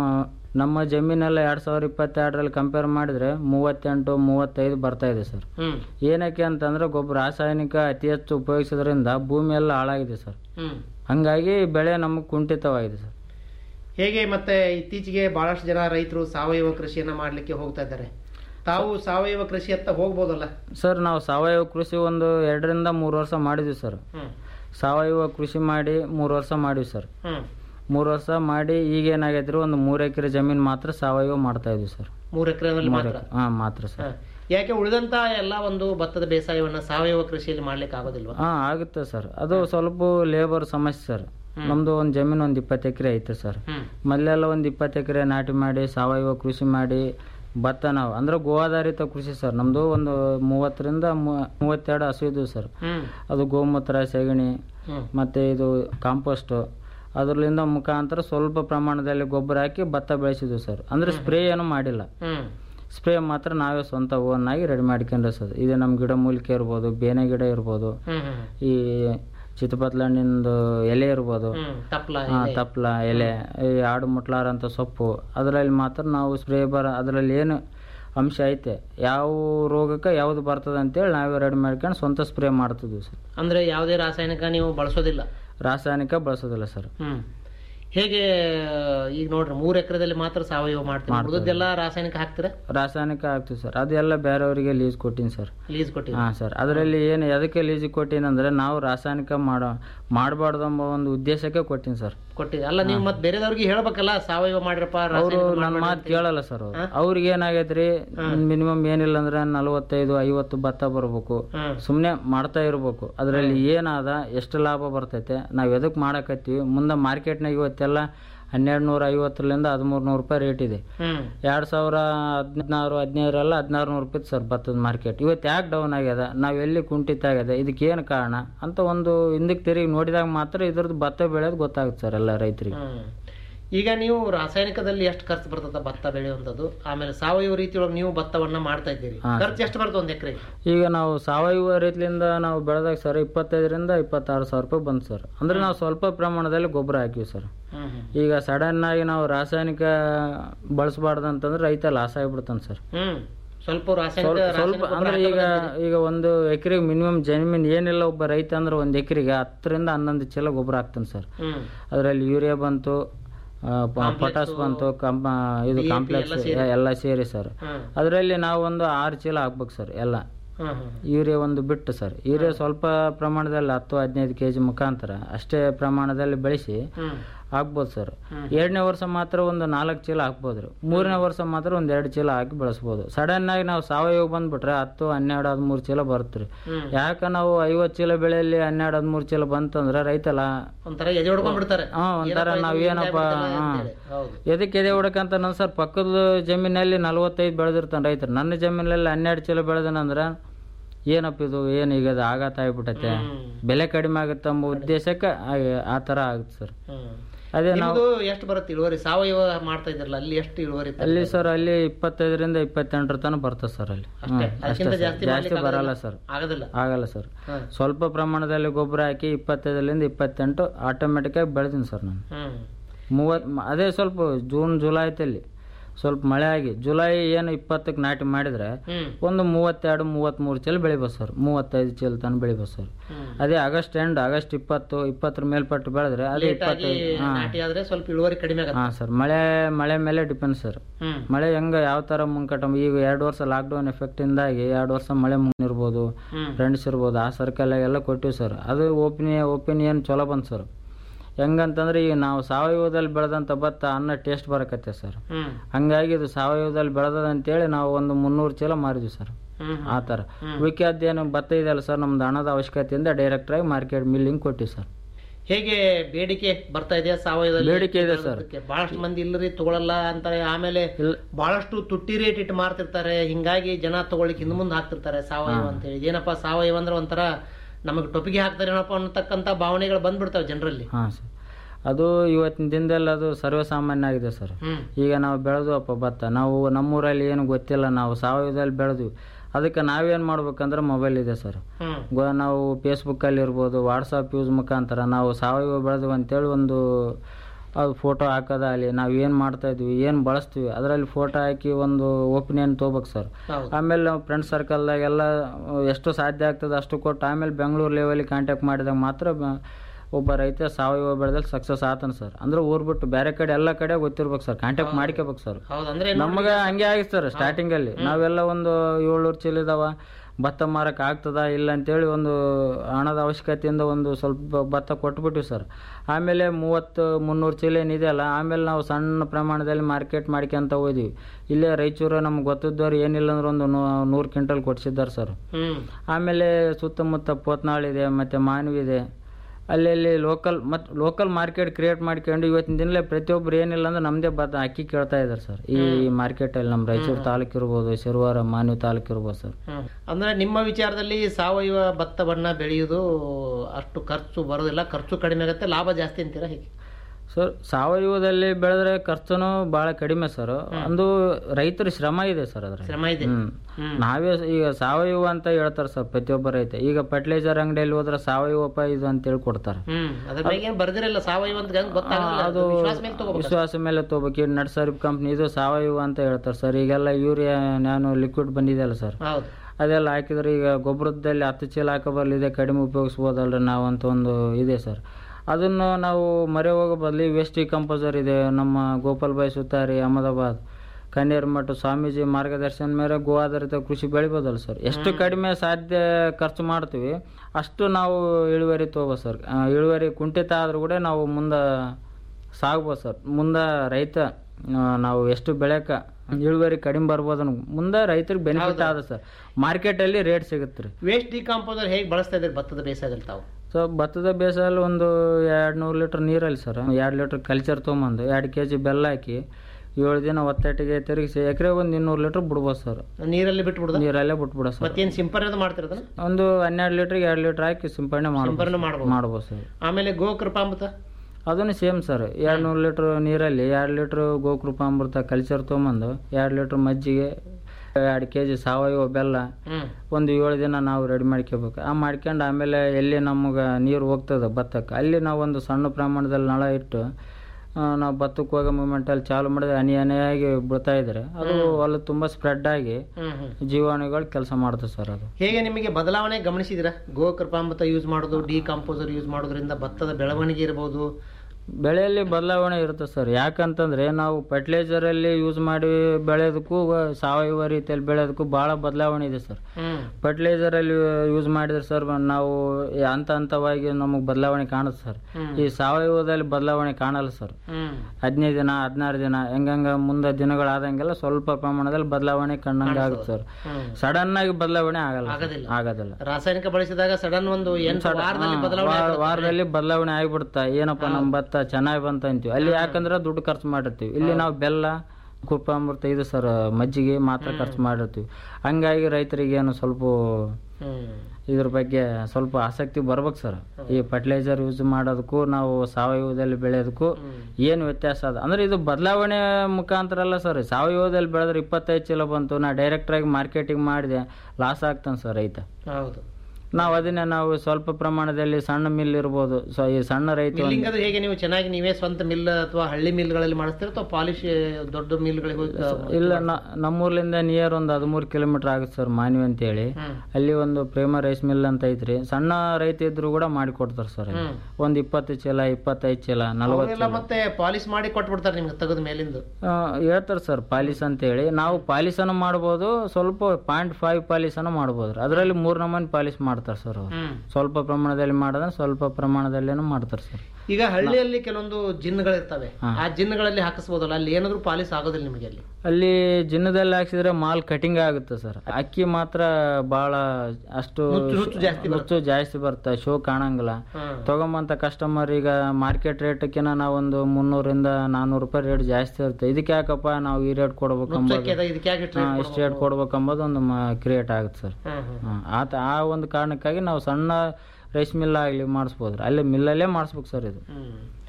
ನಮ್ಮ ಜಮೀನೆಲ್ಲ ಎರಡ್ ಸಾವಿರದ ಇಪ್ಪತ್ತೆರಡರಲ್ಲಿ ಕಂಪೇರ್ ಮಾಡಿದ್ರೆ ಮೂವತ್ತೆಂಟು ಮೂವತ್ತೈದು ಬರ್ತಾ ಇದೆ ಸರ್ ಹ್ಮ್ ಏನಕ್ಕೆ ಅಂತಂದ್ರೆ ಗೊಬ್ಬರ ರಾಸಾಯನಿಕ ಅತಿ ಹೆಚ್ಚು ಉಪಯೋಗಿಸೋದ್ರಿಂದ ಭೂಮಿ ಎಲ್ಲ ಹಾಳಾಗಿದೆ ಸರ್ ಹ್ಮ್ ಹಂಗಾಗಿ ಬೆಳೆ ನಮಗೆ ಕುಂಠಿತವಾಗಿದೆ ಸರ್ ಹೇಗೆ ಮತ್ತೆ ಇತ್ತೀಚೆಗೆ ಬಹಳಷ್ಟು ಜನ ರೈತರು ಸಾವಯವ ಕೃಷಿಯನ್ನ ಮಾಡ್ಲಿಕ್ಕೆ ಹೋಗ್ತಾ ಇದ್ದಾರೆ ತಾವು ಸಾವಯವ ಕೃಷಿಯತ್ತ ಹೋಗ್ಬೋದಲ್ಲ ಸರ್ ನಾವು ಸಾವಯವ ಕೃಷಿ ಒಂದು ಎರಡರಿಂದ ಮೂರು ವರ್ಷ ಮಾಡಿದ್ವಿ ಸರ್ ಹ್ಮ್ ಸಾವಯವ ಕೃಷಿ ಮಾಡಿ ಮೂರು ವರ್ಷ ಮಾಡಿವಿ ಸರ್ ಹ್ಮ್ ಮೂರು ವರ್ಷ ಮಾಡಿ ಈಗ ಏನಾಗೈತ್ರಿ ಒಂದು ಮೂರು ಎಕರೆ ಜಮೀನು ಮಾತ್ರ ಸಾವಯವ ಮಾಡ್ತಾ ಇದ್ವಿ ಸರ್ ಮೂರು ಎಕರೆನಲ್ಲಿ ಮಾತ್ರ ಹಾ ಮಾತ್ರ ಸರ್ ಹ. ಯಾಕೆ ಉಳಿದಂತ ಎಲ್ಲ ಒಂದು ಭತ್ತದ ಬೇಸಾಯವನ್ನ ಸಾವಯವ ಕೃಷಿಯಲ್ಲಿ ಮಾಡ್ಲಿಕ್ಕೆ ಆಗೋದಿಲ್ವಾ ಹಾ ಆಗುತ್ತೆ ಸರ್ ಅದು ಸ್ವಲ್ಪ ಲೇಬರ್ ಸಮಸ್ಯೆ ಸರ್ ನಮ್ದು ಒಂದು ಜಮೀನು ಒಂದು ಇಪ್ಪತ್ತು ಎಕರೆ ಐತೆ ಸರ್ ಹ್ಮ್. ಮೊದಲೆಲ್ಲ ಒಂದು ಇಪ್ಪತ್ತು ಎಕರೆ ನಾಟಿ ಮಾಡಿ ಸಾವಯವ ಕೃಷಿ ಮಾಡಿ ಭತ್ತ ನಾವು ಅಂದ್ರೆ ಗೋ ಆಧಾರಿತ ಕೃಷಿ ಸರ್ ನಮ್ದು ಒಂದು ಮೂವತ್ತರಿಂದ ಮೂ- ಮೂವತ್ತೆರಡು ಹಸು ಇದ್ವು ಸರ್ ಹ್ಮ್. ಅದು ಗೋಮೂತ್ರ ಸೆಗಣಿ ಹ್ಮ್. ಮತ್ತೆ ಇದು ಕಾಂಪೋಸ್ಟ್ ಅದರಿಂದ ಮುಖಾಂತರ ಸ್ವಲ್ಪ ಪ್ರಮಾಣದಲ್ಲಿ ಗೊಬ್ಬರ ಹಾಕಿ ಭತ್ತ ಬೆಳೆಸಿದ್ವಿ ಸರ್ ಅಂದ್ರೆ ಸ್ಪ್ರೇ ಏನು ಮಾಡಿಲ್ಲ ಹ್ಮ್ ಸ್ಪ್ರೇ ಮಾತ್ರ ನಾವೇ ಸ್ವಂತ ಓನ್ ಆಗಿ ರೆಡಿ ಮಾಡ್ಕೊಂಡ್ರೆ ಸರ್ ಇದು ನಮ್ಮ ಗಿಡ ಮೂಲಿಕೆ ಇರ್ಬೋದು ಬೇನೆ ಗಿಡ ಇರ್ಬೋದು ಹ್ಮ್ ಹ್ಮ್ ಈ ಚಿತ್ತಪತ್ಲ ಹಣ್ಣಿಂದು ಎಲೆ ಇರ್ಬೋದು ಹ್ಮ್ ತಪ್ಲ ಹಾ, ತಪ್ಲ ಎಲೆ ಈ ಆಡು ಮುಟ್ಲಾರ ಅಂತ ಸೊಪ್ಪು ಅದರಲ್ಲಿ ಮಾತ್ರ ನಾವು ಸ್ಪ್ರೇ ಬರ ಅದರಲ್ಲಿ ಏನು ಅಂಶ ಐತೆ ಯಾವ ರೋಗಕ್ಕೆ ಯಾವ್ದು ಬರ್ತದೆ ಅಂತೇಳಿ ನಾವೇ ರೆಡಿ ಮಾಡ್ಕೊಂಡು ಸ್ವಂತ ಸ್ಪ್ರೇ ಮಾಡ್ತಿದ್ವಿ ಸರ್ ಅಂದ್ರೆ ಯಾವುದೇ ರಾಸಾಯನಿಕ ನೀವು ಬಳಸೋದಿಲ್ಲ ರಾಸಾಯನಿಕ ಬಳಸೋದಿಲ್ಲ ಸರ್ ಹ್ಮ್ ಹೇಗೆ ಈಗ ನೋಡ್ರಿ ಮೂರ್ ಎಕರೆದಲ್ಲಿ ಮಾತ್ರ ಸಾವಯವ ಮಾಡ್ತೀವಿ ಮಾಡ್ತೀವಿ. ಉಳಿದೆಲ್ಲ ರಾಸಾಯನಿಕ ಹಾಕ್ತೀರಾ ರಾಸಾಯನಿಕ ಹಾಕ್ತೀವಿ ಸರ್ ಅದೆಲ್ಲ ಬೇರೆಯವರಿಗೆ ಲೀಸ್ ಕೊಟ್ಟಿನಿ ಸರ್ ಲೀಸ್ ಕೊಟ್ಟಿದ್ದೀರಾ? ಹಾಂ ಸರ್ ಅದರಲ್ಲಿ ಏನು ಎದಕ್ಕೆ ಲೀಸ್ ಕೊಟ್ಟಿನಿ ಅಂದ್ರೆ ನಾವು ರಾಸಾಯನಿಕ ಮಾಡೋ ಮಾಡಬಾರ್ದು ಎಂಬ ಒಂದು ಉದ್ದೇಶಕ್ಕೆ ಕೊಟ್ಟಿನಿ ಸರ್ ಕೊಟ್ಟಿದ್ದೀರಾ ಅಲ್ಲ ನೀವು ಮತ್ತೆ ಬೇರೆದವ್ರಿಗೆ ಹೇಳ್ಬೇಕಲ್ಲ ಸಾವಯವ ಮಾಡ್ರಪ್ಪ ಅವರು ರಾಸಾಯನಿಕ ನನ್ನ ಮಾಡ್ಬೇಡಿ ಮಾತು ಅಂತ. ಕೇಳಲ್ಲ ಸರ್ ಅವ್ರು ಅವ್ರಿಗೆ ಏನಾಗೈತ್ರಿ ಮಿನಿಮಮ್ ಏನಿಲ್ಲ ಅಂದ್ರೆ ನಲವತ್ತೈದು ಐವತ್ತು ಭತ್ತ ಬರ್ಬೇಕು ಹ್ಮ್. ಸುಮ್ಮನೆ ಮಾಡ್ತಾ ಇರ್ಬೇಕು ಅದರಲ್ಲಿ ಏನಾದ ಎಷ್ಟು ಲಾಭ ಬರ್ತೈತೆ ನಾವು ಎದಕ್ಕೆ ಮಾಡಕತ್ತೀವಿ ಮುಂದೆ ಮಾರ್ಕೆಟ್ನಾಗ ಇವತ್ತೆಲ್ಲ ಹನ್ನೆರಡು ನೂರ ಐವತ್ತರಿಂದ ಹದಿಮೂರು ನೂರು ರೂಪಾಯಿ ರೇಟ್ ಇದೆ ಹ್ಮ್ ಎರಡು ಸಾವಿರ ಹದಿನಾರು ಹದಿನೈದರಲ್ಲ ಹದಿನಾರು ನೂರು ರೂಪಾಯಿ ಸರ್ ಭತ್ತದ ಮಾರ್ಕೆಟ್ ಇವತ್ತು ಯಾಕೆ ಡೌನ್ ಆಗ್ಯದ ನಾವು ಎಲ್ಲಿ ಕುಂಠಿತ ಆಗ್ಯದ ಇದಕ್ಕೆ ಏನು ಕಾರಣ ಅಂತ ಒಂದು ಹಿಂದಕ್ಕೆ ತಿರುಗಿ ನೋಡಿದಾಗ ಮಾತ್ರ ಇದ್ರದ್ದು ಭತ್ತ ಬೆಳೆಯೋದು ಗೊತ್ತಾಗುತ್ತೆ ಸರ್ ಎಲ್ಲ ರೈತರಿಗೆ ಹ್ಮ್. ಈಗ ನೀವು ರಾಸಾಯನಿಕದಲ್ಲಿ ಎಷ್ಟು ಖರ್ಚು ಬರ್ತದ ಭತ್ತ ಬೆಳೆಯುವಂಥದ್ದು ಆಮೇಲೆ ಸಾವಯವ ರೀತಿಯೊಳಗೆ ನೀವು ಭತ್ತವನ್ನ ಮಾಡ್ತಾ ಇದ್ದೀರಿ ಹಾ, ಖರ್ಚು ಎಷ್ಟು ಬರ್ತದೆ ಒಂದ್ ಎಕರೆ ಈಗ ನಾವು ಸಾವಯವ ರೀತಿಯಿಂದ ನಾವು ಬೆಳೆದಾಗ ಸರ್ ಇಪ್ಪತ್ತೈದರಿಂದ ಇಪ್ಪತ್ತಾರು ಸಾವಿರ ರೂಪಾಯಿ ಬಂತು ಸರ್ ಅಂದ್ರೆ ನಾವು ಸ್ವಲ್ಪ ಪ್ರಮಾಣದಲ್ಲಿ ಗೊಬ್ಬರ ಹಾಕಿವಿ ಸರ್ ಈಗ ಸಡನ್ ಆಗಿ ನಾವು ರಾಸಾಯನಿಕ ಬಳಸಬಾರ್ದು ಅಂತಂದ್ರೆ ರೈತ ಲಾಸ್ ಆಗಿಬಿಡ್ತಾನೆ ಸರ್ ಹ್ಮ್ ಸ್ವಲ್ಪ ರಾಸಾಯನಿಕ ಸ್ವಲ್ಪ ಸ್ವಲ್ಪ ರಾಸಾಯನಿಕ ಗೊಬ್ಬರ ಅಂದ್ರೆ ಈಗ ಹಾಕೋದಂದ್ರೆ- ಈಗ ಒಂದು ಎಕರೆಗೆ ಮಿನಿಮಮ್ ಜಮೀನ್ ಏನಿಲ್ಲ ಒಬ್ಬ ರೈತ ಅಂದ್ರೆ ಒಂದು ಎಕರೆಗೆ ಹತ್ತರಿಂದ ಹನ್ನೊಂದು ಚೀಲ ಗೊಬ್ಬರ ಹಾಕ್ತಾನೆ ಸರ್ ಹ್ಮ್ ಅದರಲ್ಲಿ ಯೂರಿಯಾ ಬಂತು ಆ, ಪ- ಪೊಟಾಸ್ ಬಂತು ಕಂಪ ಇದು DAP ಕಾಂಪ್ಲೆಕ್ಸ್ ಎಲ್ಲ ಸೇರಿ. ಎಲ್ಲ ಸೇರಿ ಸರ್ ಹ್ಮ್. ಅದರಲ್ಲಿ ನಾವು ಒಂದು ಆರು ಚೀಲ ಹಾಕ್ಬೇಕು ಸರ್ ಎಲ್ಲ ಹ್ಮ್ ಹ್ಮ್ ಯೂರಿಯಾ ಒಂದು ಬಿಟ್ಟು ಸರ್ ಯೂರಿಯಾ ಸ್ವಲ್ಪ ಪ್ರಮಾಣದಲ್ಲಿ ಹತ್ತು ಹದಿನೈದು ಕೆ ಜಿ ಮುಖಾಂತರ ಅಷ್ಟೇ ಪ್ರಮಾಣದಲ್ಲಿ ಬೆಳೆಸಿ ಹ್ಮ್. ಹಾಕ್ಬೋದು ಸರ್ ಹ್ಮ್. ಎರಡನೇ ವರ್ಷ ಮಾತ್ರ ಒಂದು ನಾಲ್ಕು ಚೀಲ ಹಾಕ್ಬೋದು ರೀ ಮೂರನೇ ವರ್ಷ ಮಾತ್ರ ಒಂದು ಎರಡು ಚೀಲ ಹಾಕಿ ಬೆಳೆಸ್ಬೋದು ಸಡನ್ ಆಗಿ ನಾವು ಸಾವಯವ ಬಂದ್ಬಿಟ್ರೆ ಹತ್ತು ಹನ್ನೆರಡು ಹದಿಮೂರು ಚೀಲ ಬರುತ್ತೆ ರೀ ಹ್ಮ್. ಯಾಕೆ ನಾವು ಐವತ್ತು ಚೀಲ ಬೆಳೆಯಲ್ಲಿ ಹನ್ನೆರಡು ಹದಿಮೂರು ಚೀಲ ಬಂತಂದ್ರೆ ರೈತಲ್ಲ ಒಂಥರ ಎದೆ ಹೊಡ್ಕೊಂಡ್ಬಿಡ್ತಾರೆ ಹಾ ಒಂಥರ ಏನಪ್ಪ ನಾವ್ ಇದು ಏನಪ್ಪ ಹಿಂಗಾಗ್ಬಿಡ್ತಲ್ಲ ಹಾ ಅಂತೇಳಿ. ಹೌದು ಎದಕ್ಕೆ ಎದೆ ಹೊಡಕಂತ ನನ್ನ ಸರ್ ಪಕ್ಕದ ಜಮೀನಲ್ಲಿ ನಲವತ್ತೈದು ಬೆಳೆದಿರ್ತಾನೆ ರೈತರು ನನ್ನ ಜಮೀನಲ್ಲಿ ಹನ್ನೆರಡು ಚೀಲ ಬೆಳೆದನಂದ್ರ ಏನಪ್ಪ ಇದು ಏನು ಈಗ ಅದು ಆಘಾತ ಆಗ್ಬಿಟ್ಟೈತೆ ಬೆಲೆ ಕಡಿಮೆ ಆಗುತ್ತೆ ಎಂಬ ಉದ್ದೇಶಕ್ಕೆ ಆ- ಆ ಥರ ಆಗುತ್ತೆ ಸರ್ ಹ್ಮ್. ಅದೇ ನಾವು ನಿಮ್ದು ಎಷ್ಟು ಬರುತ್ತೆ ಇಳುವರಿ ಸಾವಯವ ಮಾಡ್ತಾ ಇದ್ರಲ್ಲ ಅಲ್ಲಿ ಎಷ್ಟು ಇಳುವರಿ ತರುತ್ತೆ? ಅಲ್ಲಿ ಸರ್ ಅಲ್ಲಿ ಇಪ್ಪತ್ತೈದರಿಂದ ಇಪ್ಪತ್ತೆಂಟರ ತನಕ ಬರ್ತದೆ ಸರ್ ಅಲ್ಲಿ ಹ್ಮ್, ಅದಕ್ಕಿಂತ ಅಷ್ಟೇ ಸರ್. ಜಾಸ್ತಿ ಜಾಸ್ತಿ ಮಾಡ್ಲಿಕ್ಕೆ ಬರಲ್ಲ ಆಗೋದಿಲ್ಲ? ಸರ್ ಆಗೋದಿಲ್ಲ ಆಗಲ್ಲ ಸರ್ ಹ್ಮ್. ಸ್ವಲ್ಪ ಪ್ರಮಾಣದಲ್ಲಿ ಗೊಬ್ಬರ ಹಾಕಿ ಇಪ್ಪತ್ತೈದರಿಂದ ಇಪ್ಪತ್ತೆಂಟು ಆಟೋಮೆಟಿಕ್ ಆಗಿ ಬೆಳೆದೀನಿ ಸರ್ ನಾನು ಹ್ಮ್ ಮೂವತ್ ಮ- ಅದೇ ಸ್ವಲ್ಪ ಜೂನ್ ಜುಲೈ ಐತಲ್ಲಿ ಸ್ವಲ್ಪ ಮಳೆ ಆಗಿ ಜುಲೈ ಏನು ಇಪ್ಪತ್ತಕ್ಕೆ ನಾಟಿ ಮಾಡಿದ್ರೆ ಹ್ಮ್. ಒಂದು ಮೂವತ್ತೆರಡು ಮೂವತ್ತ್ಮೂರು ಚೀಲ ಬೆಳಿಬೋದು ಸರ್ ಮೂವತ್ತೈದು ಚೀಲ ತನಕ ಬೆಳಿಬೋದು ಸರ್ ಅದೇ ಆಗಸ್ಟ್ ಎಂಡ್ ಆಗಸ್ಟ್ ಇಪ್ಪತ್ತು ಇಪ್ಪತ್ತರ ಮೇಲ್ಪಟ್ಟು ಬೆಳೆದ್ರೆ ಅದೇ ಲೇಟ್ ಆಗಿ ಇಪ್ಪತ್ತೈದು ಹಾಂ ನಾಟಿ ಆದ್ರೆ ಸ್ವಲ್ಪ ಇಳುವರಿ ಕಡಿಮೆ ಆಗುತ್ತೆ ಹಾಂ ಸರ್ ಮಳೆ ಮಳೆ ಮೇಲೆ ಡಿಪೆಂಡ್ ಸರ್ ಹ್ಮ್. ಮಳೆ ಹೆಂಗೆ ಯಾವ ಥರ ಮುಂಕಟ ಈಗ ಎರಡು ವರ್ಷ ಲಾಕ್ಡೌನ್ ಎಫೆಕ್ಟಿಂದಾಗಿ ಎರಡು ವರ್ಷ ಮಳೆ ಮುಂಗಿರ್ಬೋದು ಹ್ಮ್. ಫ್ರೆಂಡ್ಸ್ ಇರ್ಬೋದು ಆ ಸರ್ಕಲಾಗೆಲ್ಲ ಕೊಟ್ಟಿವಿ ಸರ್ ಅದು ಒಪಿನಿಯ ಒಪಿನಿಯನ್ ಚಲೋ ಬಂತು ಸರ್ ಹೆಂಗಂತಂದ್ರೆ ಈಗ ನಾವು ಸಾವಯವದಲ್ಲಿ ಬೆಳೆದಂಥ ಭತ್ತ ಅನ್ನ ಟೇಸ್ಟ್ ಬರಕತ್ತೆ ಸರ್ ಹ್ಮ್ ಹಂಗಾಗಿ ಇದು ಸಾವಯವದಲ್ಲಿ ಬೆಳೆದದ ಅಂತೇಳಿ ನಾವು ಒಂದು ಮುನ್ನೂರು ಚೀಲ ಮಾರಿದ್ವಿ ಸರ್ ಹ್ಮ್. ಆ ಥರ ಉಳಿಕೆದ್ದೇನು ಭತ್ತ ಇದೆಯಲ್ಲ ಸರ್ ನಮ್ದು ಹಣದ ಅವಶ್ಯಕತೆಯಿಂದ ಡೈರೆಕ್ಟಾಗಿ ಮಾರ್ಕೆಟ್ ಮಿಲ್ಲಿಂಗ್ ಕೊಟ್ಟಿವಿ ಸರ್ ಹೇಗೆ ಬೇಡಿಕೆ ಬರ್ತಾ ಇದೆಯಾ ಸಾವಯವದಲ್ಲಿ ಬೇಡಿಕೆ ಇದೆ ಸರ್. ಬೆಳೆದಕ್ಕೆ? ಬಹಳಷ್ಟು ಮಂದಿ ಇಲ್ಲರಿ ತಗೊಳಲ್ಲ ಅಂತಾರೆ ಆಮೇಲೆ ಬಹಳಷ್ಟು ತುಟ್ಟಿ ರೇಟ್ ಇಟ್ಟು ಮಾರ್ತಿರ್ತಾರೆ ಹಿಂಗಾಗಿ ಜನ ತಗೊಳ್ಳಿಕ್ಕೆ ಹಿಂದ್ ಮುಂದೆ ಹಾಕ್ತಿರ್ತಾರೆ ಸಾವಯವ ಹಾ. ಅಂತ ಹೇಳಿ ಏನಪ್ಪ ಸಾವಯವ ಅಂದ್ರೆ ಒಂಥರ ನಮಗೆ ಟೊಪಿಗೆ ಹಾಕ್ತಾರೇನಪ್ಪ ಅನ್ನತಕ್ಕಂತ ಭಾವನೆಗಳು ಬಂದ್ಬಿಡ್ತಾವೆ ಜನರಲ್ಲಿ ಹಾಂ ಸರ್ ಅದು ಇವತ್ತಿನ ದಿನದಲ್ಲಿ ಅದು ಸರ್ವಸಾಮಾನ್ಯ ಆಗಿದೆ ಸರ್ ಹ್ಮ್. ಈಗ ನಾವು ಬೆಳೆದ್ವಪ್ಪ ಭತ್ತ ನಾವು ನಮ್ಮೂರಲ್ಲಿ ಏನು ಗೊತ್ತಿಲ್ಲ ನಾವು ಸಾವಯವದಲ್ಲಿ ಬೆಳೆದ್ವಿ ಅದಕ್ಕೆ ನಾವೇನು ಮಾಡ್ಬೇಕಂದ್ರೆ ಮೊಬೈಲ್ ಇದೆ ಸರ್ ಹ್ಮ್. ಗೊ- ನಾವು ಫೇಸ್ಬುಕ್ಕಲ್ಲಿ ಇರ್ಬೋದು ವಾಟ್ಸಪ್ ಯೂಸ್ ಮುಖಾಂತರ ನಾವು ಸಾವಯವ ಬೆಳೆದ್ವಿ ಅಂತೇಳಿ ಒಂದು ಅದು ಫೋಟೋ ಹಾಕೋದಾಗಲಿ ನಾವು ಏನು ಮಾಡ್ತಾ ಇದ್ವಿ ಏನು ಬಳಸ್ತೀವಿ ಅದರಲ್ಲಿ ಫೋಟೋ ಹಾಕಿ ಒಂದು ಒಪಿನಿಯನ್ ತೊಗೋಬೇಕು ಸರ್ ಹೌದು. ಆಮೇಲೆ ನಾವು ಫ್ರೆಂಡ್ ಸರ್ಕಲ್ದಾಗೆಲ್ಲ ಎಷ್ಟು ಸಾಧ್ಯ ಆಗ್ತದೆ ಅಷ್ಟು ಕೊಟ್ಟು ಆಮೇಲೆ ಬೆಂಗಳೂರು ಲೆವೆಲಿಗೆ ಕಾಂಟ್ಯಾಕ್ಟ್ ಮಾಡಿದಾಗ ಮಾತ್ರ ಬ- ಒಬ್ಬ ರೈತ ಸಾವಯವ ಬೆಳೆದಲ್ಲಿ ಸಕ್ಸಸ್ ಆತನ ಸರ್ ಅಂದ್ರೆ ಊರ್ ಬಿಟ್ಟು ಬೇರೆ ಕಡೆ ಎಲ್ಲ ಕಡೆ ಗೊತ್ತಿರ್ಬೇಕು ಸರ್ ಕಾಂಟ್ಯಾಕ್ಟ್ ಮಾಡ್ಕೋಬೇಕು ಸರ್ ಹೌದು ಅಂದ್ರೆ ನಮಗೆ ಹಂಗೆ ಆಗಿತ್ತು ಸರ್ ಸ್ಟಾರ್ಟಿಂಗ್ ಅಲ್ಲಿ ನಾವೆಲ್ಲ ಒಂದು ಏಳ್ನೂರು ಚೀಲ ಇದಾವ ಭತ್ತ ಮಾರಕ್ಕೆ ಆಗ್ತದ ಇಲ್ಲ ಅಂತೇಳಿ ಒಂದು ಹಣದ ಅವಶ್ಯಕತೆಯಿಂದ ಒಂದು ಸ್ವಲ್ಪ ಭತ್ತ ಕೊಟ್ಬಿಟ್ವಿ ಸರ್ ಆಮೇಲೆ ಮೂವತ್ತು ಮುನ್ನೂರು ಚೀಲ ಏನಿದೆಯಲ್ಲ ಆಮೇಲೆ ನಾವು ಸಣ್ಣ ಪ್ರಮಾಣದಲ್ಲಿ ಮಾರ್ಕೆಟ್ ಮಾಡ್ಕೊಂತ ಹೋದ್ವಿ ಇಲ್ಲೇ ರಾಯಚೂರು ನಮ್ಗೆ ಗೊತ್ತಿದ್ದವ್ರು ಏನಿಲ್ಲ ಅಂದ್ರೆ ಒಂದು ನೂ- ನೂರು ಕ್ವಿಂಟಲ್ ಕೊಡ್ಸಿದ್ದಾರೆ ಸರ್ ಹ್ಮ್ ಆಮೇಲೆ ಸುತ್ತಮುತ್ತ ಪೋತ್ನಾಳ್ ಇದೆ ಮತ್ತು ಮಾನವಿ ಇದೆ ಅಲ್ಲಲ್ಲಿ ಲೋಕಲ್ ಮತ್ತು ಲೋಕಲ್ ಮಾರ್ಕೆಟ್ ಕ್ರಿಯೇಟ್ ಮಾಡ್ಕೊಂಡು ಇವತ್ತಿನ ದಿನಲೇ ಪ್ರತಿಯೊಬ್ಬರು ಏನಿಲ್ಲ ಅಂದ್ರೆ ನಮ್ಮದೇ ಬತ್ತ ಅಕ್ಕಿ ಕೇಳ್ತಾ ಇದ್ದಾರೆ ಸರ್ ಈ ಮಾರ್ಕೆಟಲ್ಲಿ ನಮ್ಮ ರಾಯಚೂರು ತಾಲೂಕು ಇರ್ಬೋದು ಶಿರುವಾರ ಮಾನವಿ ತಾಲೂಕು ಇರ್ಬೋದು ಸರ್ ಹ್ಮ್. ಅಂದ್ರೆ ನಿಮ್ಮ ವಿಚಾರದಲ್ಲಿ ಸಾವಯವ ಭತ್ತವನ್ನ ಬೆಳೆಯುವುದು ಅಷ್ಟು ಖರ್ಚು ಬರೋದಿಲ್ಲ ಖರ್ಚು ಕಡಿಮೆ ಆಗುತ್ತೆ ಲಾಭ ಜಾಸ್ತಿ ಅಂತೀರಾ ಹೇಗೆ ಸರ್ ಸಾವಯವದಲ್ಲಿ ಬೆಳೆದ್ರೆ ಖರ್ಚುನು ಭಾಳ ಕಡಿಮೆ ಸರ್ ಒಂದು ರೈತರ ಶ್ರಮ ಇದೆ ಸರ್ ಅದ್ರ ಶ್ರಮ ಇದೆ ಹ್ಮ್ ನಾವೇ ಈಗ ಸಾವಯವ ಅಂತ ಹೇಳ್ತಾರೆ ಸರ್ ಪ್ರತಿಯೊಬ್ಬ ರೈತ ಈಗ ಫರ್ಟಿಲೈಸರ್ ಅಂಗಡಿಯಲ್ಲಿ ಹೋದ್ರೆ ಸಾವಯವಪ್ಪ ಇದು ಅಂತೇಳಿ ಕೊಡ್ತಾರೆ ಹ್ಮ್ ಅದ್ರ ಬಗ್ಗೆ ಏನ್ ಬರ್ದಿರಲ್ಲ ಸಾವಯವ ಅಂತ ಹೆಂಗ್ ಗೊತ್ತಾಗಲ್ಲ ಅದು ವಿಶ್ವಾಸ ಮೇಲೆ ತಗೋಬೇಕು ವಿಶ್ವಾಸ ಮೇಲೆ ತಗೋಬೇಕು ಈ ನರ್ಸರಿ ಕಂಪ್ನಿ ಇದು ಸಾವಯವ ಅಂತ ಹೇಳ್ತಾರೆ ಸರ್ ಈಗೆಲ್ಲ ಯೂರಿಯಾ ನಾನು ಲಿಕ್ವಿಡ್ ಬಂದಿದೆಯಲ್ಲ ಸರ್ ಹೌದು ಅದೆಲ್ಲ ಹಾಕಿದ್ರೆ ಈಗ ಗೊಬ್ಬರದಲ್ಲಿ ಹತ್ತು ಚೀಲ ಹಾಕಬರ್ಲಿದೆ ಕಡಿಮೆ ಉಪಯೋಗಿಸ್ಬೋದಲ್ರಿ ನಾವು ಅಂತ ಒಂದು ಇದೆ ಸರ್ ಅದನ್ನು ನಾವು ಮರೆ ಹೋಗೋ ಬದಲಿ ವೇಸ್ಟ್ ಕಂಪೋಸರ್ ಇದೆ ನಮ್ಮ ಗೋಪಾಲ್ ಬಾಯಿ ಸುತ್ತಾರಿ ಅಹಮದಾಬಾದ್ ಕನ್ನೇರ್ ಮಠ ಸ್ವಾಮೀಜಿ ಮಾರ್ಗದರ್ಶನ ಮೇಲೆ ಗೋ ಆಧಾರಿತ ಕೃಷಿ ಬೆಳಿಬೋದಲ್ಲ ಸರ್ ಎಷ್ಟು ಕಡಿಮೆ ಸಾಧ್ಯ ಖರ್ಚು ಮಾಡ್ತೀವಿ ಅಷ್ಟು ನಾವು ಇಳುವರಿ ತಗೋಬೋದು ಸರ್ ಆ, ಇಳುವರಿ ಕುಂಠಿತ ಆದ್ರೂ ಕೂಡ ನಾವು ಮುಂದೆ ಸಾಗ್ಬೋದು ಸರ್ ಮುಂದೆ ರೈತ ಆ, ನಾವು ಎಷ್ಟು ಬೆಳೆಕ ಇಳುವರಿ ಕಡಿಮೆ ಬರ್ಬೋದು ಅನ್ನೋ- ಮುಂದೆ ರೈತರಿಗೆ ಬೆನಿಫಿಟ್ ಆದ ಸರ್ ಮಾರ್ಕೆಟಲ್ಲಿ ರೇಟ್ ಸಿಗುತ್ತೆ ರೀ ವೇಸ್ಟ್ ಡಿಕಾಂಪೋಸರ್ ಹೇಗೆ ಬಳಸ್ತಾ ಇದ್ದೀರಿ ಭತ್ತದ ಬೇಸಾಯದಲ್ಲಿ ತಾವು ಸೊ ಭತ್ತದ ಬೇಸಾಯಲ್ಲಿ ಒಂದು ಎರಡು ನೂರು ಲೀಟ್ರ್ ನೀರಲ್ಲಿ ಸರ್ ಎರಡು ಲೀಟ್ರ್ ಕಲ್ಚರ್ ತೊಗೊಂಬಂದು ಎರಡು ಕೆ ಜಿ ಬೆಲ್ಲ ಹಾಕಿ ಏಳು ದಿನ ಒತ್ತಟ್ಟಿಗೆ ತಿರುಗಿಸಿ ಎಕರೆಗೆ ಒಂದು ಇನ್ನೂರು ಲೀಟ್ರ್ ಬಿಡ್ಬೋದು ಸರ್ ನೀರಲ್ಲಿ ಬಿಟ್ಟು ಬಿಡುದ ನೀರಲ್ಲೇ ಬಿಟ್ಬಿಡ ಸರ್ ಮತ್ತೇನ್ ಸಿಂಪರಣೆ ಮಾಡ್ತಿರೋದನ್ನ ಒಂದು ಹನ್ನೆರಡು ಲೀಟ್ರಿಗೆ ಎರಡು ಲೀಟ್ರ್ ಹಾಕಿ ಸಿಂಪಡಣೆ ಸಿಂಪರಣೆ ಮಾಡ್ಬೋದು ಮಾಡ್ಬೋದು. ಮಾಡ್ಬೋದು ಸರ್ ಆಮೇಲೆ ಗೋಕೃಪಾಮೃತ ಅದನ್ನು ಸೇಮ್ ಸರ್ ಎರಡು ನೂರು ಲೀಟ್ರ್ ನೀರಲ್ಲಿ ಎರಡು ಲೀಟ್ರ್ ಗೋಕೃಪಾಮೃತ ಕಲ್ಚರ್ ತೊಗೊಂಬಂದು ಎರಡು ಲೀಟ್ರ್ ಮಜ್ಜಿಗೆ ಎರಡು ಕೆ ಜಿ ಸಾವಯವ ಬೆಲ್ಲ ಹ್ಮ್ ಒಂದು ಏಳು ದಿನ ನಾವು ರೆಡಿ ಮಾಡ್ಕೋಬೇಕು ಆ ಮಾಡ್ಕೊಂಡು ಆಮೇಲೆ ಎಲ್ಲಿ ನಮಗೆ ನೀರು ಹೋಗ್ತದೆ ಭತ್ತಕ್ಕೆ ಅಲ್ಲಿ ನಾವು ಒಂದು ಸಣ್ಣ ಪ್ರಮಾಣದಲ್ಲಿ ನಳ ಇಟ್ಟು ಆ, ನಾವು ಭತ್ತಕ್ಕೆ ಹೋಗೋ ಮೂಮೆಂಟಲ್ಲಿ ಚಾಲು ಮಾಡಿದ್ರೆ ಹನಿ ಹನಿಯಾಗಿ ಬೀಳ್ತಾ ಇದ್ರೆ ಅದು ಹೊಲ ತುಂಬ ಸ್ಪ್ರೆಡ್ ಆಗಿ ಹ್ಮ್ ಹ್ಮ್ ಜೀವಾಣುಗಳು ಕೆಲಸ ಮಾಡ್ತದೆ ಸರ್ ಅದು ಹೇಗೆ ನಿಮಗೆ ಬದಲಾವಣೆ ಗಮನಿಸಿದಿರಾ ಗೋಕೃಪಾಮೃತ ಯೂಸ್ ಮಾಡೋದು ಡಿಕಾಂಪೋಸರ್ ಯೂಸ್ ಮಾಡೋದ್ರಿಂದ ಭತ್ತದ ಬೆಳವಣಿಗೆ ಇರಬಹುದು ಬೆಳೆಯಲ್ಲಿ ಬದಲಾವಣೆ ಇರುತ್ತೆ ಸರ್ ಯಾಕಂತಂದ್ರೆ ನಾವು ಫರ್ಟಿಲೈಸರಲ್ಲಿ ಯೂಸ್ ಮಾಡಿ ಬೆಳೆಯೋದಕ್ಕೂ ಸಾವಯವ ರೀತಿಯಲ್ಲಿ ಬೆಳೆಯೋದಕ್ಕೂ ಭಾಳ ಬದಲಾವಣೆ ಇದೆ ಸರ್ ಹ್ಮ್ ಫರ್ಟಿಲೈಸರಲ್ಲಿ ಯೂಸ್ ಮಾಡಿದ್ರೆ ಸರ್ ನಾವು ಹಂತ ಹಂತವಾಗಿ ನಮಗೆ ಬದಲಾವಣೆ ಕಾಣುತ್ತೆ ಸರ್ ಹ್ಮ್. ಈ ಸಾವಯವದಲ್ಲಿ ಬದಲಾವಣೆ ಕಾಣಲ್ಲ ಸರ್ ಹ್ಮ್ ಹದಿನೈದು ದಿನ ಹದಿನಾರು ದಿನ ಹೆಂಗಂಗ ಮುಂದೆ ದಿನಗಳಾದಂಗೆಲ್ಲ ಸ್ವಲ್ಪ ಪ್ರಮಾಣದಲ್ಲಿ ಬದಲಾವಣೆ ಕಂಡಂಗೆ ಆಗುತ್ತೆ ಸರ್ ಹ್ಮ್. ಸಡನ್ ಆಗಿ ಬದಲಾವಣೆ ಆಗಲ್ಲ ಸರ್. ಆಗೋದಿಲ್ಲ. ಆಗೋದಿಲ್ಲ ರಾಸಾಯನಿಕ ಬಳಸಿದಾಗ ಸಡನ್ ಒಂದು ಎಂಟು ಸಡ- ವಾರದಲ್ಲಿ ಹಾ, ಬದಲಾವಣೆ ವಾರ- ಆಗ್ಬಿಡುತ್ತೆ. ವಾರದಲ್ಲಿ ಬದಲಾವಣೆ ಆಗಿಬಿಡುತ್ತಾ ಏನಪ್ಪ ನಮ್ಮ ಭತ್ತ ಚೆನ್ನಾಗಿ ಬಂತ ಅಂತೀವಿ ಅಲ್ಲಿ ಯಾಕಂದ್ರೆ ದುಡ್ಡು ಖರ್ಚು ಮಾಡಿರ್ತೀವಿ ಇಲ್ಲಿ ನಾವು ಬೆಲ್ಲ ಕುಪ್ಪಾಮೃತ ಇದು ಸರ್ ಮಜ್ಜಿಗೆ ಮಾತ್ರ ಖರ್ಚು ಮಾಡಿರ್ತೀವಿ ಹಂಗಾಗಿ ರೈತರಿಗೆ ಏನು ಸ್ವಲ್ಪ ಹ್ಮ್ ಇದ್ರ ಬಗ್ಗೆ ಸ್ವಲ್ಪ ಆಸಕ್ತಿ ಬರ್ಬೇಕು ಸರ್ ಈ ಫರ್ಟಿಲೈಸರ್ ಯೂಸ್ ಮಾಡೋದಕ್ಕೂ ನಾವು ಸಾವಯವದಲ್ಲಿ ಬೆಳೆಯೋದಕ್ಕೂ ಏನು ವ್ಯತ್ಯಾಸ ಅದ ಅಂದ್ರೆ ಇದು ಬದಲಾವಣೆ ಮುಖಾಂತರ ಅಲ್ಲ ಸರ್ ಸಾವಯವದಲ್ಲಿ ಬೆಳೆದ್ರೆ ಇಪ್ಪತ್ತೈದು ಚೀಲ ಬಂತು ನಾ ಡೈರೆಕ್ಟಾಗಿ ಮಾರ್ಕೆಟಿಂಗ್ ಮಾಡಿದೆ ಲಾಸ್ ಆಗ್ತಾನೆ ಸರ್ ರೈತ ಹೌದು ನಾವು ಅದನ್ನೇ ನಾವು ಸ್ವಲ್ಪ ಪ್ರಮಾಣದಲ್ಲಿ ಸಣ್ಣ ಮಿಲ್ ಇರ್ಬೋದು ಸೊ ಈ ಸಣ್ಣ ರೈತ ಒಂದು- ಮಿಲ್ಲಿಂಗ್ ಅದು ಹೇಗೆ ನೀವು ಚೆನ್ನಾಗಿ ನೀವೇ ಸ್ವಂತ ಮಿಲ್ ಅಥವಾ ಹಳ್ಳಿ ಮಿಲ್ಗಳಲ್ಲಿ ಮಾಡಿಸ್ತೀರ ಅಥವಾ ಪಾಲಿಶ್ ದೊಡ್ಡ ಮಿಲ್ಗಳಿಗೆ ಹೋಗಿ ಇಲ್ಲ ನ- ನಮ್ಮೂರ್ಲಿಂದ ನಿಯರ್ ಒಂದು ಹದಿಮೂರು ಕಿಲೋಮೀಟರ್ ಆಗುತ್ತೆ ಸರ್ ಮಾನ್ವಿ ಅಂತೇಳಿ ಹ್ಮ್. ಅಲ್ಲಿ ಒಂದು ಪ್ರೇಮ ರೈಸ್ ಮಿಲ್ ಅಂತ ಐತ್ರಿ ಸಣ್ಣ ರೈತ ಇದ್ರು ಕೂಡ ಮಾಡಿ ಕೊಡ್ತಾರೆ ಸರ್ ಅಲ್ಲಿ. ಹ್ಮ್. ಒಂದು ಇಪ್ಪತ್ತು ಚೀಲ ಇಪ್ಪತ್ತೈದು ಚೀಲ ನಲವತ್ತು ಅವರೆಲ್ಲ ಚೀಲ ಮತ್ತೆ ಪಾಲಿಶ್ ಮಾಡಿ ಕೊಟ್ಬಿಡ್ತಾರೆ ನಿಮ್ಗೆ ತೆಗೆದ ಮೇಲಿಂದ ಆ, ಹೇಳ್ತಾರೆ ಸರ್ ಪಾಲಿಸ್ ಅಂತೇಳಿ ನಾವು ಪಾಲಿಸನ್ನು ಮಾಡ್ಬೋದು ಸ್ವಲ್ಪ ಪಾಯಿಂಟ್ ಫೈವ್ ಪಾಲಿಸನ್ನು ಮಾಡ್ಬೋದು ಅದರಲ್ಲಿ ಮೂರು ನಮೂನಿ ಪಾಲಿಸ್ ಮಾಡ್ತಾರೆ ಸರ್ ಅವರು ಹ್ಮ್. ಸ್ವಲ್ಪ ಪ್ರಮಾಣದಲ್ಲಿ ಮಾಡಿದ್ರೆ ಸ್ವಲ್ಪ ಪ್ರಮಾಣದಲ್ಲೇನು ಮಾಡ್ತಾರೆ ಸರ್ ಈಗ ಹಳ್ಳಿಯಲ್ಲಿ ಕೆಲವೊಂದು ಜಿನ್ಗಳಿರ್ತವೆ ಹಾ. ಆ ಜಿನ್ಗಳಲ್ಲಿ ಹಾಕಿಸ್ಬೋದಲ್ಲ ಅಲ್ಲಿ ಏನಾದ್ರೂ ಪಾಲಿಸ್ ಆಗೋದಿಲ್ಲ ನಿಮಗೆ ಅಲ್ಲಿ ಅಲ್ಲಿ ಜಿನ್ನದಲ್ಲಿ ಹಾಕ್ಸಿದ್ರೆ ಮಾಲ್ ಕಟಿಂಗ್ ಆಗುತ್ತೆ ಸರ್ ಅಕ್ಕಿ ಮಾತ್ರ ಬಹಳ ಅಷ್ಟು ನುಚ್ಚು- ನುಚ್ಚು ಜಾಸ್ತಿ ನುಚ್ಚು ಜಾಸ್ತಿ ಬರುತ್ತೆ ಶೋ ಕಾಣಂಗಿಲ್ಲ ಹ್ಮ್. ತಗೊಂಬಂತ ಕಸ್ಟಮರ್ ಈಗ ಮಾರ್ಕೆಟ್ ರೇಟ್ಕಿನ ನಾವೊಂದು ಮುನ್ನೂರಿಂದ ನಾನ್ನೂರು ರೂಪಾಯಿ ರೇಟ್ ಜಾಸ್ತಿ ಇರುತ್ತೆ ಇದಕ್ಕೆ ಯಾಕಪ್ಪ ನಾವು ಈ ರೇಟ್ ಕೊಡ್ಬೇಕು ನುಚ್ಚು ಅಂಬೋದು ಅಕ್ಕಿ ಅದ, ಇದಕ್ಕೆ ಯಾಕೆ ಇಷ್ಟು rate ಇಷ್ಟು ರೇಟ್ ಕೊಡ್ಬೇಕು ಅಂಬೋದು ಒಂದು ಕ್ರಿಯೇಟ್ ಆಗುತ್ತೆ ಸರ್ ಹ್ಮ್, ಹ್ಮ್. ಹ್ಮ್. ಆತ ಆ ಒಂದು ಕಾರಣಕ್ಕಾಗಿ ನಾವು ಸಣ್ಣ ರೈಸ್ ಮಿಲ್ ಆಗಲಿ ಮಾಡಿಸ್ಬೋದ್ರಿ ಅಲ್ಲಿ ಮಿಲ್ಲಲ್ಲೇ ಮಾಡಿಸ್ಬೇಕು ಸರ್ ಇದು ಹ್ಮ್.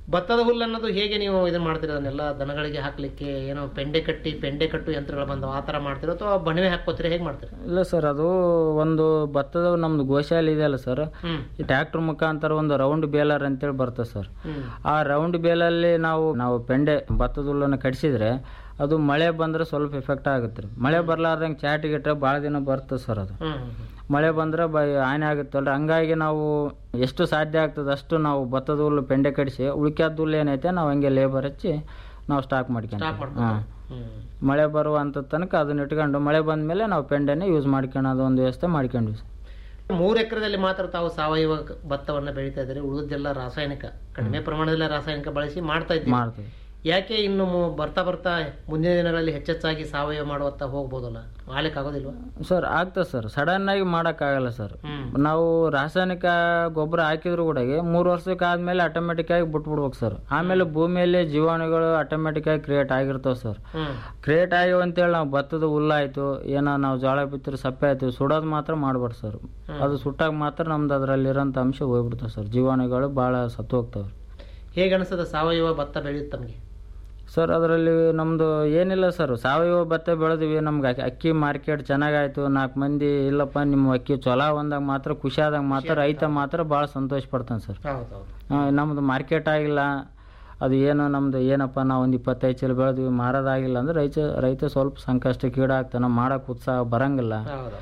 ಭತ್ತದ ಹುಲ್ಲು ಅನ್ನೋದು ಹೇಗೆ ನೀವು ಇದನ್ನ ಮಾಡ್ತೀರ ಅದನ್ನೆಲ್ಲ ದನಗಳಿಗೆ ಹಾಕ್ಲಿಕ್ಕೆ ಏನೋ ಪೆಂಡೆ ಕಟ್ಟಿ ಪೆಂಡೆ ಕಟ್ಟು ಯಂತ್ರಗಳು ಬಂದವು ಆ ಥರ ಮಾಡ್ತೀರೋ ಅಥವಾ ಬಣವೆ ಹಾಕ್ಕೋತೀರಾ ಹೇಗೆ ಮಾಡ್ತೀರಾ ಇಲ್ಲ ಸರ್ ಅದು ಒಂದು ಭತ್ತದ ನಮ್ದು ಗೋಶಾಲೆ ಇದೆಯಲ್ಲ ಸರ್ ಟ್ರ್ಯಾಕ್ಟರ್ ಮುಖಾಂತರ ಒಂದು ರೌಂಡ್ ಬೇಲರ್ ಅಂತೇಳಿ ಬರ್ತದೆ ಸರ್ ಆ ರೌಂಡ್ ಬೇಲಲ್ಲಿ ನಾವು ನಾವು ಪೆಂಡೆ ಭತ್ತದ ಹುಲ್ಲನ್ನು ಕಡಿಸಿದ್ರೆ ಅದು ಮಳೆ ಬಂದ್ರೆ ಸ್ವಲ್ಪ ಎಫೆಕ್ಟ್ ಆಗುತ್ತೆ ರೀ ಮಳೆ ಬರ್ಲಾರ್ದಂಗೆ ಚಾಟಿಗಿಟ್ರೆ ಭಾಳ ದಿನ ಬರ್ತದೆ ಸರ್ ಅದು ಮಳೆ ಬಂದ್ರೆ ಬ ಹಾನಿ ಆಗುತ್ತಲ್ರಿ ಹಂಗಾಗಿ ನಾವು ಎಷ್ಟು ಸಾಧ್ಯ ಆಗ್ತದೆ ಅಷ್ಟು ನಾವು ಭತ್ತದ ಹುಲ್ಲು ಪೆಂಡೆ ಕಡಿಸಿ ಉಳ್ಕ್ಯಾದ ಹುಲ್ಲು ಏನೈತೆ ನಾವು ಹಂಗೆ ಲೇಬರ್ ಹಚ್ಚಿ ನಾವು ಸ್ಟಾಕ್ ಮಾಡ್ಕೊಂತೀವಿ ಹಾಂ ಮಳೆ ಬರುವಂಥ ತನಕ ಅದನ್ನ ಇಟ್ಕೊಂಡು ಮಳೆ ಬಂದ ಮೇಲೆ ನಾವು ಪೆಂಡೆನೇ ಯೂಸ್ ಮಾಡ್ಕೊಳ್ಳೋದು ಒಂದು ವ್ಯವಸ್ಥೆ ಮಾಡ್ಕೊಂಡ್ವಿ ಸರ್ ಮೂರು ಎಕರೆದಲ್ಲಿ ಮಾತ್ರ ತಾವು ಸಾವಯವ ಭತ್ತವನ್ನು ಬೆಳೀತಾ ಇದ್ದಾರೆ ಉಳಿದೆಲ್ಲ ರಾಸಾಯನಿಕ ಕಡಿಮೆ ಪ್ರಮಾಣದಲ್ಲಿ ರಾಸಾಯನಿಕ ಬಳಸಿ ಮಾಡ್ತಾ ಇದ್ದೀವಿ ಮಾಡ್ತೀವಿ ಯಾಕೆ ಇನ್ನು ಮು- ಬರ್ತಾ ಬರ್ತಾ ಮುಂದಿನ ದಿನಗಳಲ್ಲಿ ಹೆಚ್ಚೆಚ್ಚಾಗಿ ಸಾವಯವ ಮಾಡುವತ್ತ ಹೋಗ್ಬೋದಲ್ಲ ಮಾಡ್ಲಿಕ್ಕೆ ಆಗೋದಿಲ್ವಾ ಸರ್ ಆಗ್ತದೆ ಸರ್ ಸಡನ್ ಆಗಿ ಮಾಡೋಕ್ಕಾಗಲ್ಲ ಸರ್ ನಾವು ರಾಸಾಯನಿಕ ಗೊಬ್ಬರ ಹಾಕಿದ್ರು ಕೂಡ ಮೂರು ವರ್ಷಕ್ಕೆ ಆದ್ಮೇಲೆ ಆಟೋಮೆಟಿಕ್ ಆಗಿ ಬಿಟ್ಬಿಡ್ಬೇಕು ಸರ್ ಆಮೇಲೆ ಭೂಮಿಯಲ್ಲಿ ಜೀವಾಣುಗಳು ಆಟೋಮೆಟಿಕ್ ಆಗಿ ಕ್ರಿಯೇಟ್ ಆಗಿರ್ತಾವೆ ಸರ್ ಕ್ರಿಯೇಟ್ ಆಗ್ಯಾವ ಅಂತೇಳಿ ನಾವು ಭತ್ತದ ಹುಲ್ಲಾಯ್ತು ಏನೋ ನಾವು ಜೋಳ ಬಿತ್ತರೆ ಸಪ್ಪೆ ಆಯ್ತು ಸುಡೋದು ಮಾತ್ರ ಮಾಡ್ಬಾರ್ದು ಸರ್ ಅದು ಸುಟ್ಟಾಗ ಮಾತ್ರ ನಮ್ದು ಅದರಲ್ಲಿರೋಂಥ ಅಂಶ ಹೋಗ್ಬಿಡ್ತಾವೆ ಸರ್ ಜೀವಾಣುಗಳು ಭಾಳ ಸತ್ತು ಹೋಗ್ತಾವೆ ಹೇಗೆ ಅನಿಸ್ತದ ಸಾವಯವ ಭತ್ತ ಬೆಳೆಯುತ್ತೆ ತಮಗೆ ಸರ್ ಅದರಲ್ಲಿ ನಮ್ಮದು ಏನಿಲ್ಲ ಸರ್ ಸಾವಯವ ಭತ್ತ ಬೆಳೆದ್ವಿ ನಮ್ಗೆ ಅಕ್ಕಿ- ಅಕ್ಕಿ ಮಾರ್ಕೆಟ್ ಚೆನ್ನಾಗಾಯ್ತು ನಾಲ್ಕು ಮಂದಿ ಇಲ್ಲಪ್ಪ ನಿಮ್ಮ ಅಕ್ಕಿ ಚೊಲೋ ಒಂದಾಗ ಮಾತ್ರ ಖುಷಿ ಆದಾಗ ಮಾತ್ರ ರೈತ ಮಾತ್ರ ಭಾಳ ಸಂತೋಷ ಪಡ್ತಾನೆ ಸರ್ ಆ, ನಮ್ದು ಮಾರ್ಕೆಟ್ ಆಗಿಲ್ಲ ಅದು ಏನು ನಮ್ದು ಏನಪ್ಪ ನಾವು ಒಂದು ಇಪ್ಪತ್ತೈದು ಚೀಲ ಬೆಳೆದ್ವಿ ಮಾರೋದಾಗಿಲ್ಲ ಅಂದ್ರೆ ರೈತ ರೈತ ಸ್ವಲ್ಪ ಸಂಕಷ್ಟಕ್ಕೆ ಈಡಾಗ್ತಾನೆ ಮಾಡೋಕೆ ಉತ್ಸಾಹ ಬರಂಗಿಲ್ಲ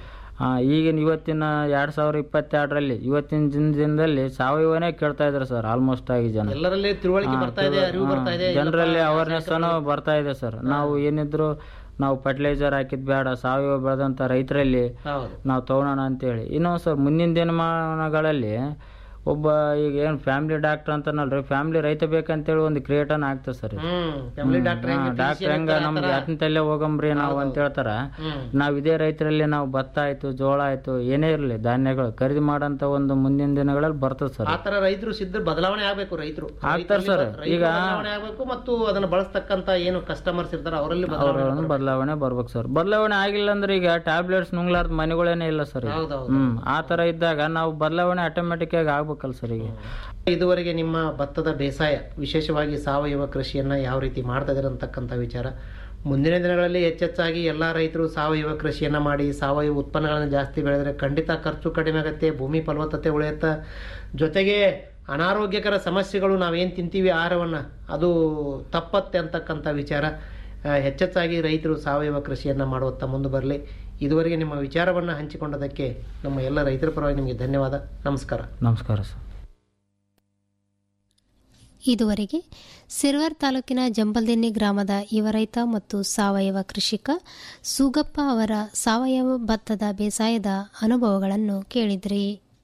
ಆ, ಈಗಿನ ಇವತ್ತಿನ ಎರಡು ಸಾವಿರ ಇಪ್ಪತ್ತೆರಡರಲ್ಲಿ ಇವತ್ತಿನ ದಿನ ದಿನದಲ್ಲಿ ಸಾವಯವನೇ ಕೇಳ್ತಾ ಇದ್ದಾರೆ ಸರ್ ಆಲ್ಮೋಸ್ಟ್ ಆಗಿ ಜನ ಎಲ್ಲರಲ್ಲಿ ತಿಳುವಳಿಕೆ ಬರ್ತಾ ಇದೆ ಅರಿವು ಬರ್ತಾ ಇದೆ ಜನರಲ್ಲಿ ಅವೇರ್ನೆಸ್ ಬರ್ತಾ ಇದೆ ಸರ್ ನಾವು ಏನಿದ್ರು ನಾವು ಫರ್ಟಿಲೈಸರ್ ಹಾಕಿದ್ ಬೇಡ ಸಾವಯವ ಬೆಳೆದಂತ ರೈತರಲ್ಲಿ ಹೌದು ನಾವು ತಗೊಳೋಣ ಅಂತೇಳಿ ಇನ್ನು ಸರ್ ಮುಂದಿನ ದಿನಮಾನಗಳಲ್ಲಿ ಒಬ್ಬ ಈಗ ಏನು ಫ್ಯಾಮಿಲಿ ಡಾಕ್ಟರ್ ಅಂತಾನಲ್ರಿ ಫ್ಯಾಮಿಲಿ ರೈತ ಬೇಕಂತೇಳಿ ಒಂದು ಕ್ರಿಯೇಟನ್ ಆಗ್ತದೆ ಸರ್ ಹ್ಮ್ ಫ್ಯಾಮಿಲಿ ಡಾಕ್ಟರ್ ಹೆಂಗೆ ಡಾಕ್ಟರ್ ಹೆಂಗ ನಮ್ಗೆ ಅತಂತಲ್ಲೇ ಹೋಗಂಬ್ರಿ ನಾವು ಅಂತ ಹೇಳ್ತಾರ ನಾವ್ ಇದೇ ರೈತರಲ್ಲಿ ನಾವು ಭತ್ತ ಆಯ್ತು ಜೋಳ ಆಯ್ತು ಏನೇ ಇರಲಿ ಧಾನ್ಯಗಳು ಖರೀದಿ ಮಾಡಂತ ಒಂದು ಮುಂದಿನ ದಿನಗಳಲ್ಲಿ ಬರ್ತದೆ ಸರ್ ಆ ತರ ರೈತರು ಸಿದ್ಧ ಬದಲಾವಣೆ ಆಗ್ಬೇಕು ರೈತರು ಆಗ್ತಾರೆ ಸರ್. ಈಗ- ಬದಲಾವಣೆ ಆಗ್ಬೇಕು ಮತ್ತು ಅದನ್ನ ಬಳಸ್ತಕ್ಕಂತ ಏನು ಕಸ್ಟಮರ್ಸ್ ಇರ್ತಾರೆ ಅವರಲ್ಲಿ ಬದಲಾವಣೆ ಅವ್ರ ಬದಲಾವಣೆ ಬರ್ಬೇಕು ಸರ್ ಬದಲಾವಣೆ ಆಗಿಲ್ಲ ಅಂದ್ರೆ ಈಗ ಟ್ಯಾಬ್ಲೆಟ್ಸ್ ನುಂಗ್ಲಾರ್ದ ಮನೆಗಳೇನೆ ಇಲ್ಲ ಸರ್ ಈಗ. ಹೌದೌದು. ಹ್ಮ್ ಆ ತರ ಇದ್ದಾಗ ನಾವು ಬದಲಾವಣೆ ಆಟೋಮೆಟಿಕ್ ಆಗಿ ಆಗ್ಬೇಕಲ್ಲ ಸರ್ ಈಗ ಇದುವರೆಗೆ ನಿಮ್ಮ ಭತ್ತದ ಬೇಸಾಯ ವಿಶೇಷವಾಗಿ ಸಾವಯವ ಕೃಷಿಯನ್ನ ಯಾವ ರೀತಿ ಮಾಡ್ತಾ ಇದ್ದಾರೆ ಅಂತಕ್ಕಂಥ ವಿಚಾರ ಮುಂದಿನ ದಿನಗಳಲ್ಲಿ ಹೆಚ್ಚೆಚ್ಚಾಗಿ ಎಲ್ಲ ರೈತರು ಸಾವಯವ ಕೃಷಿಯನ್ನ ಮಾಡಿ ಸಾವಯವ ಉತ್ಪನ್ನಗಳನ್ನು ಜಾಸ್ತಿ ಬೆಳೆದ್ರೆ ಖಂಡಿತ ಖರ್ಚು ಕಡಿಮೆ ಆಗುತ್ತೆ ಭೂಮಿ ಫಲವತ್ತತೆ ಉಳಿಯುತ್ತೆ ಜೊತೆಗೆ ಅನಾರೋಗ್ಯಕರ ಸಮಸ್ಯೆಗಳು ನಾವೇನು ತಿಂತೀವಿ ಆಹಾರವನ್ನು ಅದು ತಪ್ಪತ್ತೆ ಅಂತಕ್ಕಂಥ ವಿಚಾರ ಆ, ಹೆಚ್ಚೆಚ್ಚಾಗಿ ರೈತರು ಸಾವಯವ ಕೃಷಿಯನ್ನು ಮಾಡುವತ್ತ ಮುಂದೆ ಬರಲಿ ಇದುವರೆಗೆ ನಿಮ್ಮ ವಿಚಾರವನ್ನು ಹಂಚಿಕೊಂಡದಕ್ಕೆ ನಮ್ಮ ಎಲ್ಲ ರೈತರ ಪರವಾಗಿ ನಿಮಗೆ ಧನ್ಯವಾದ ನಮಸ್ಕಾರ ನಮಸ್ಕಾರ ಸರ್ ಇದುವರೆಗೆ ಸಿರ್ವರ್ ತಾಲೂಕಿನ ಜಂಬಲ್ದಿನ್ನಿ ಗ್ರಾಮದ ಯುವ ರೈತ ಮತ್ತು ಸಾವಯವ ಕೃಷಿಕ ಸೂಗಪ್ಪ ಅವರ ಸಾವಯವ ಭತ್ತದ ಬೇಸಾಯದ ಅನುಭವಗಳನ್ನು ಕೇಳಿದ್ರಿ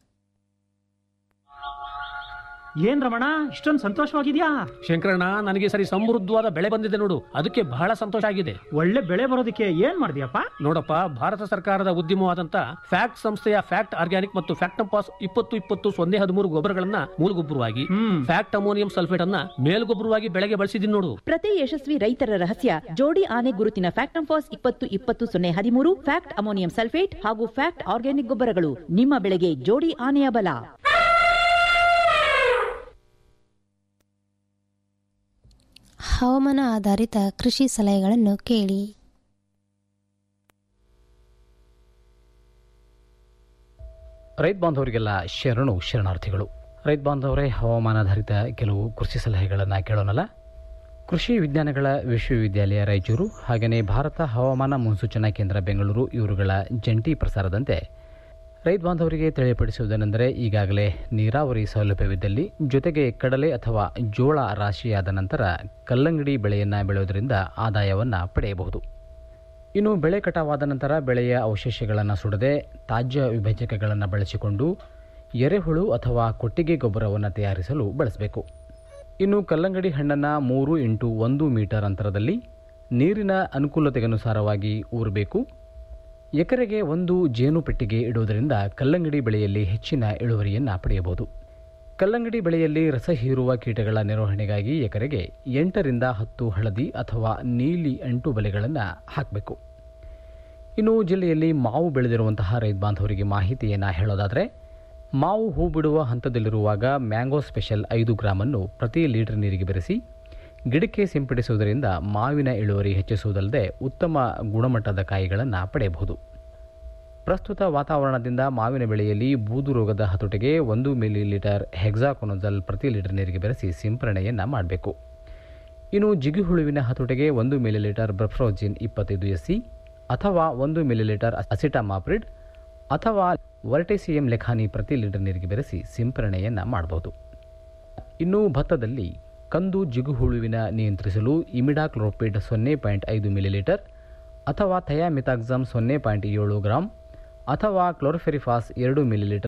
ಏನ್ ರಮಣ ಇಷ್ಟೊಂದು ಸಂತೋಷವಾಗಿದ್ಯಾ ಶಂಕರಣ್ಣ ನನಗೆ ಸರಿ ಸಮೃದ್ಧವಾದ ಬೆಳೆ ಬಂದಿದೆ ನೋಡು ಅದಕ್ಕೆ ಬಹಳ ಸಂತೋಷ ಆಗಿದೆ ಒಳ್ಳೆ ಬೆಳೆ ಬರೋದಕ್ಕೆ ಏನ್ ಮಾಡಿದ್ಯಪ್ಪ ನೋಡಪ್ಪ ಭಾರತ ಸರ್ಕಾರದ ಉದ್ಯಮವಾದಂತ ಫ್ಯಾಕ್ಟ್ ಸಂಸ್ಥೆಯ ಫ್ಯಾಕ್ಟ್ ಆರ್ಗ್ಯಾನಿಕ್ ಮತ್ತು ಫ್ಯಾಕ್ಟಂಪಾಸ್ ಇಪ್ಪತ್ತು ಇಪ್ಪತ್ತು ಸೊನ್ನೆ ಹದಿಮೂರು ಗೊಬ್ಬರಗಳನ್ನ ಮೂಲಗೊಬ್ಬರವಾಗಿ ಫ್ಯಾಕ್ಟ್ ಅಮೋನಿಯಂ ಸಲ್ಫೇಟ್ ಅನ್ನ ಮೇಲ್ಗೊಬ್ಬರವಾಗಿ ಬೆಳೆಗೆ ಬಳಸಿದೀನಿ ನೋಡು ಪ್ರತಿ ಯಶಸ್ವಿ ರೈತರ ರಹಸ್ಯ ಜೋಡಿ ಆನೆ ಗುರುತಿನ ಫ್ಯಾಕ್ಟಂಫಾಸ್ ಇಪ್ಪತ್ತು ಇಪ್ಪತ್ತು ಸೊನ್ನೆ ಹದಿಮೂರು ಫ್ಯಾಕ್ಟ್ ಅಮೋನಿಯಂ ಸಲ್ಫೇಟ್ ಹಾಗೂ ಫ್ಯಾಕ್ಟ್ ಆರ್ಗ್ಯಾನಿಕ್ ಗೊಬ್ಬರಗಳು ನಿಮ್ಮ ಬೆಳೆಗೆ ಜೋಡಿ ಆನೆಯ ಬಲ ಹವಾಮಾನ ಆಧಾರಿತ ಕೃಷಿ ಸಲಹೆಗಳನ್ನು ಕೇಳಿ ರೈತ ಬಾಂಧವರಿಗೆಲ್ಲ ಶರಣು ಶರಣಾರ್ಥಿಗಳು ರೈತ ಬಾಂಧವರೇ ಹವಾಮಾನಾಧಾರಿತ ಕೆಲವು ಕೃಷಿ ಸಲಹೆಗಳನ್ನು ಕೇಳೋಣಲ್ಲ ಕೃಷಿ ವಿಜ್ಞಾನಗಳ ವಿಶ್ವವಿದ್ಯಾಲಯ ರಾಯಚೂರು ಹಾಗೆಯೇ ಭಾರತ ಹವಾಮಾನ ಮುನ್ಸೂಚನಾ ಕೇಂದ್ರ ಬೆಂಗಳೂರು ಇವರುಗಳ ಜಂಟಿ ಪ್ರಸಾರದಂತೆ ರೈತ ಬಾಂಧವರಿಗೆ ತಿಳಿಯಪಡಿಸುವುದೇನೆಂದರೆ ಈಗಾಗಲೇ ನೀರಾವರಿ ಸೌಲಭ್ಯವಿದ್ದಲ್ಲಿ ಜೊತೆಗೆ ಕಡಲೆ ಅಥವಾ ಜೋಳ ರಾಶಿಯಾದ ನಂತರ ಕಲ್ಲಂಗಡಿ ಬೆಳೆಯನ್ನು ಬೆಳೆಯುವುದರಿಂದ ಆದಾಯವನ್ನು ಪಡೆಯಬಹುದು ಇನ್ನು ಬೆಳೆ ಕಟಾವಾದ ನಂತರ ಬೆಳೆಯ ಅವಶೇಷಗಳನ್ನು ಸುಡದೆ ತಾಜ್ಯ ವಿಭಜಕಗಳನ್ನು ಬಳಸಿಕೊಂಡು ಎರೆಹುಳು ಅಥವಾ ಕೊಟ್ಟಿಗೆ ಗೊಬ್ಬರವನ್ನು ತಯಾರಿಸಲು ಬಳಸಬೇಕು ಇನ್ನು ಕಲ್ಲಂಗಡಿ ಹಣ್ಣನ್ನು ಮೂರು ಇಂಟು ಒಂದು ಮೀಟರ್ ಅಂತರದಲ್ಲಿ ನೀರಿನ ಅನುಕೂಲತೆಗನುಸಾರವಾಗಿ ಊರಬೇಕು ಎಕರೆಗೆ ಒಂದು ಜೇನು ಪೆಟ್ಟಿಗೆ ಇಡುವುದರಿಂದ ಕಲ್ಲಂಗಡಿ ಬೆಳೆಯಲ್ಲಿ ಹೆಚ್ಚಿನ ಇಳುವರಿಯನ್ನು ಪಡೆಯಬಹುದು ಕಲ್ಲಂಗಡಿ ಬೆಳೆಯಲ್ಲಿ ರಸ ಹೀರುವ ಕೀಟಗಳ ನಿರ್ವಹಣೆಗಾಗಿ ಎಕರೆಗೆ ಎಂಟರಿಂದ ಹತ್ತು ಹಳದಿ ಅಥವಾ ನೀಲಿ ಅಂಟು ಬಲೆಗಳನ್ನು ಹಾಕಬೇಕು ಇನ್ನು ಜಿಲ್ಲೆಯಲ್ಲಿ ಮಾವು ಬೆಳೆದಿರುವಂತಹ ರೈತ ಬಾಂಧವರಿಗೆ ಮಾಹಿತಿಯನ್ನು ಹೇಳೋದಾದರೆ ಮಾವು ಹೂ ಬಿಡುವ ಹಂತದಲ್ಲಿರುವಾಗ ಮ್ಯಾಂಗೋ ಸ್ಪೆಷಲ್ ಐದು ಗ್ರಾಮನ್ನು ಪ್ರತಿ ಲೀಟರ್ ನೀರಿಗೆ ಬೆರೆಸಿ ಗಿಡಕ್ಕೆ ಸಿಂಪಡಿಸುವುದರಿಂದ ಮಾವಿನ ಇಳುವರಿ ಹೆಚ್ಚಿಸುವುದಲ್ಲದೆ ಉತ್ತಮ ಗುಣಮಟ್ಟದ ಕಾಯಿಗಳನ್ನು ಪಡೆಯಬಹುದು ಪ್ರಸ್ತುತ ವಾತಾವರಣದಿಂದ ಮಾವಿನ ಬೆಳೆಯಲ್ಲಿ ಬೂದು ರೋಗದ ಹತೋಟಿಗೆ ಒಂದು ಮಿಲಿ ಲೀಟರ್ ಹೆಕ್ಸಾಕೊನೋಜಲ್ ಪ್ರತಿ ಲೀಟರ್ ನೀರಿಗೆ ಬೆರೆಸಿ ಸಿಂಪರಣೆಯನ್ನು ಮಾಡಬೇಕು ಇನ್ನು ಜಿಗಿಹುಳುವಿನ ಹತೋಟಿಗೆ ಒಂದು ಮಿಲಿ ಲೀಟರ್ ಬ್ರಫ್ರೋಜಿನ್ ಇಪ್ಪತ್ತೈದು ಎಸ್ ಸಿ ಅಥವಾ ಒಂದು ಮಿಲಿ ಲೀಟರ್ ಅಸಿಟಾಮಾಪ್ರಿಡ್ ಅಥವಾ ವರ್ಟೆಸಿಯಂ ಲೆಖಾನಿ ಪ್ರತಿ ಲೀಟರ್ ನೀರಿಗೆ ಬೆರೆಸಿ ಸಿಂಪರಣೆಯನ್ನು ಮಾಡಬಹುದು ಇನ್ನು ಭತ್ತದಲ್ಲಿ ಕಂದು ಜಿಗುಹುಳುವಿನ ನಿಯಂತ್ರಿಸಲು ಇಮಿಡಾಕ್ಲೋಪಿಡ್ ಸೊನ್ನೆ ಪಾಯಿಂಟ್ ಐದು ಮಿಲಿಲೀಟರ್ ಅಥವಾ ಥಯಾಮಿತಾಕ್ಸಮ್ ಸೊನ್ನೆ ಪಾಯಿಂಟ್ ಏಳು ಗ್ರಾಂ ಅಥವಾ ಕ್ಲೋರ್ಫೆರಿಫಾಸ್ ಎರಡು ಮಿಲಿಲೀಟರ್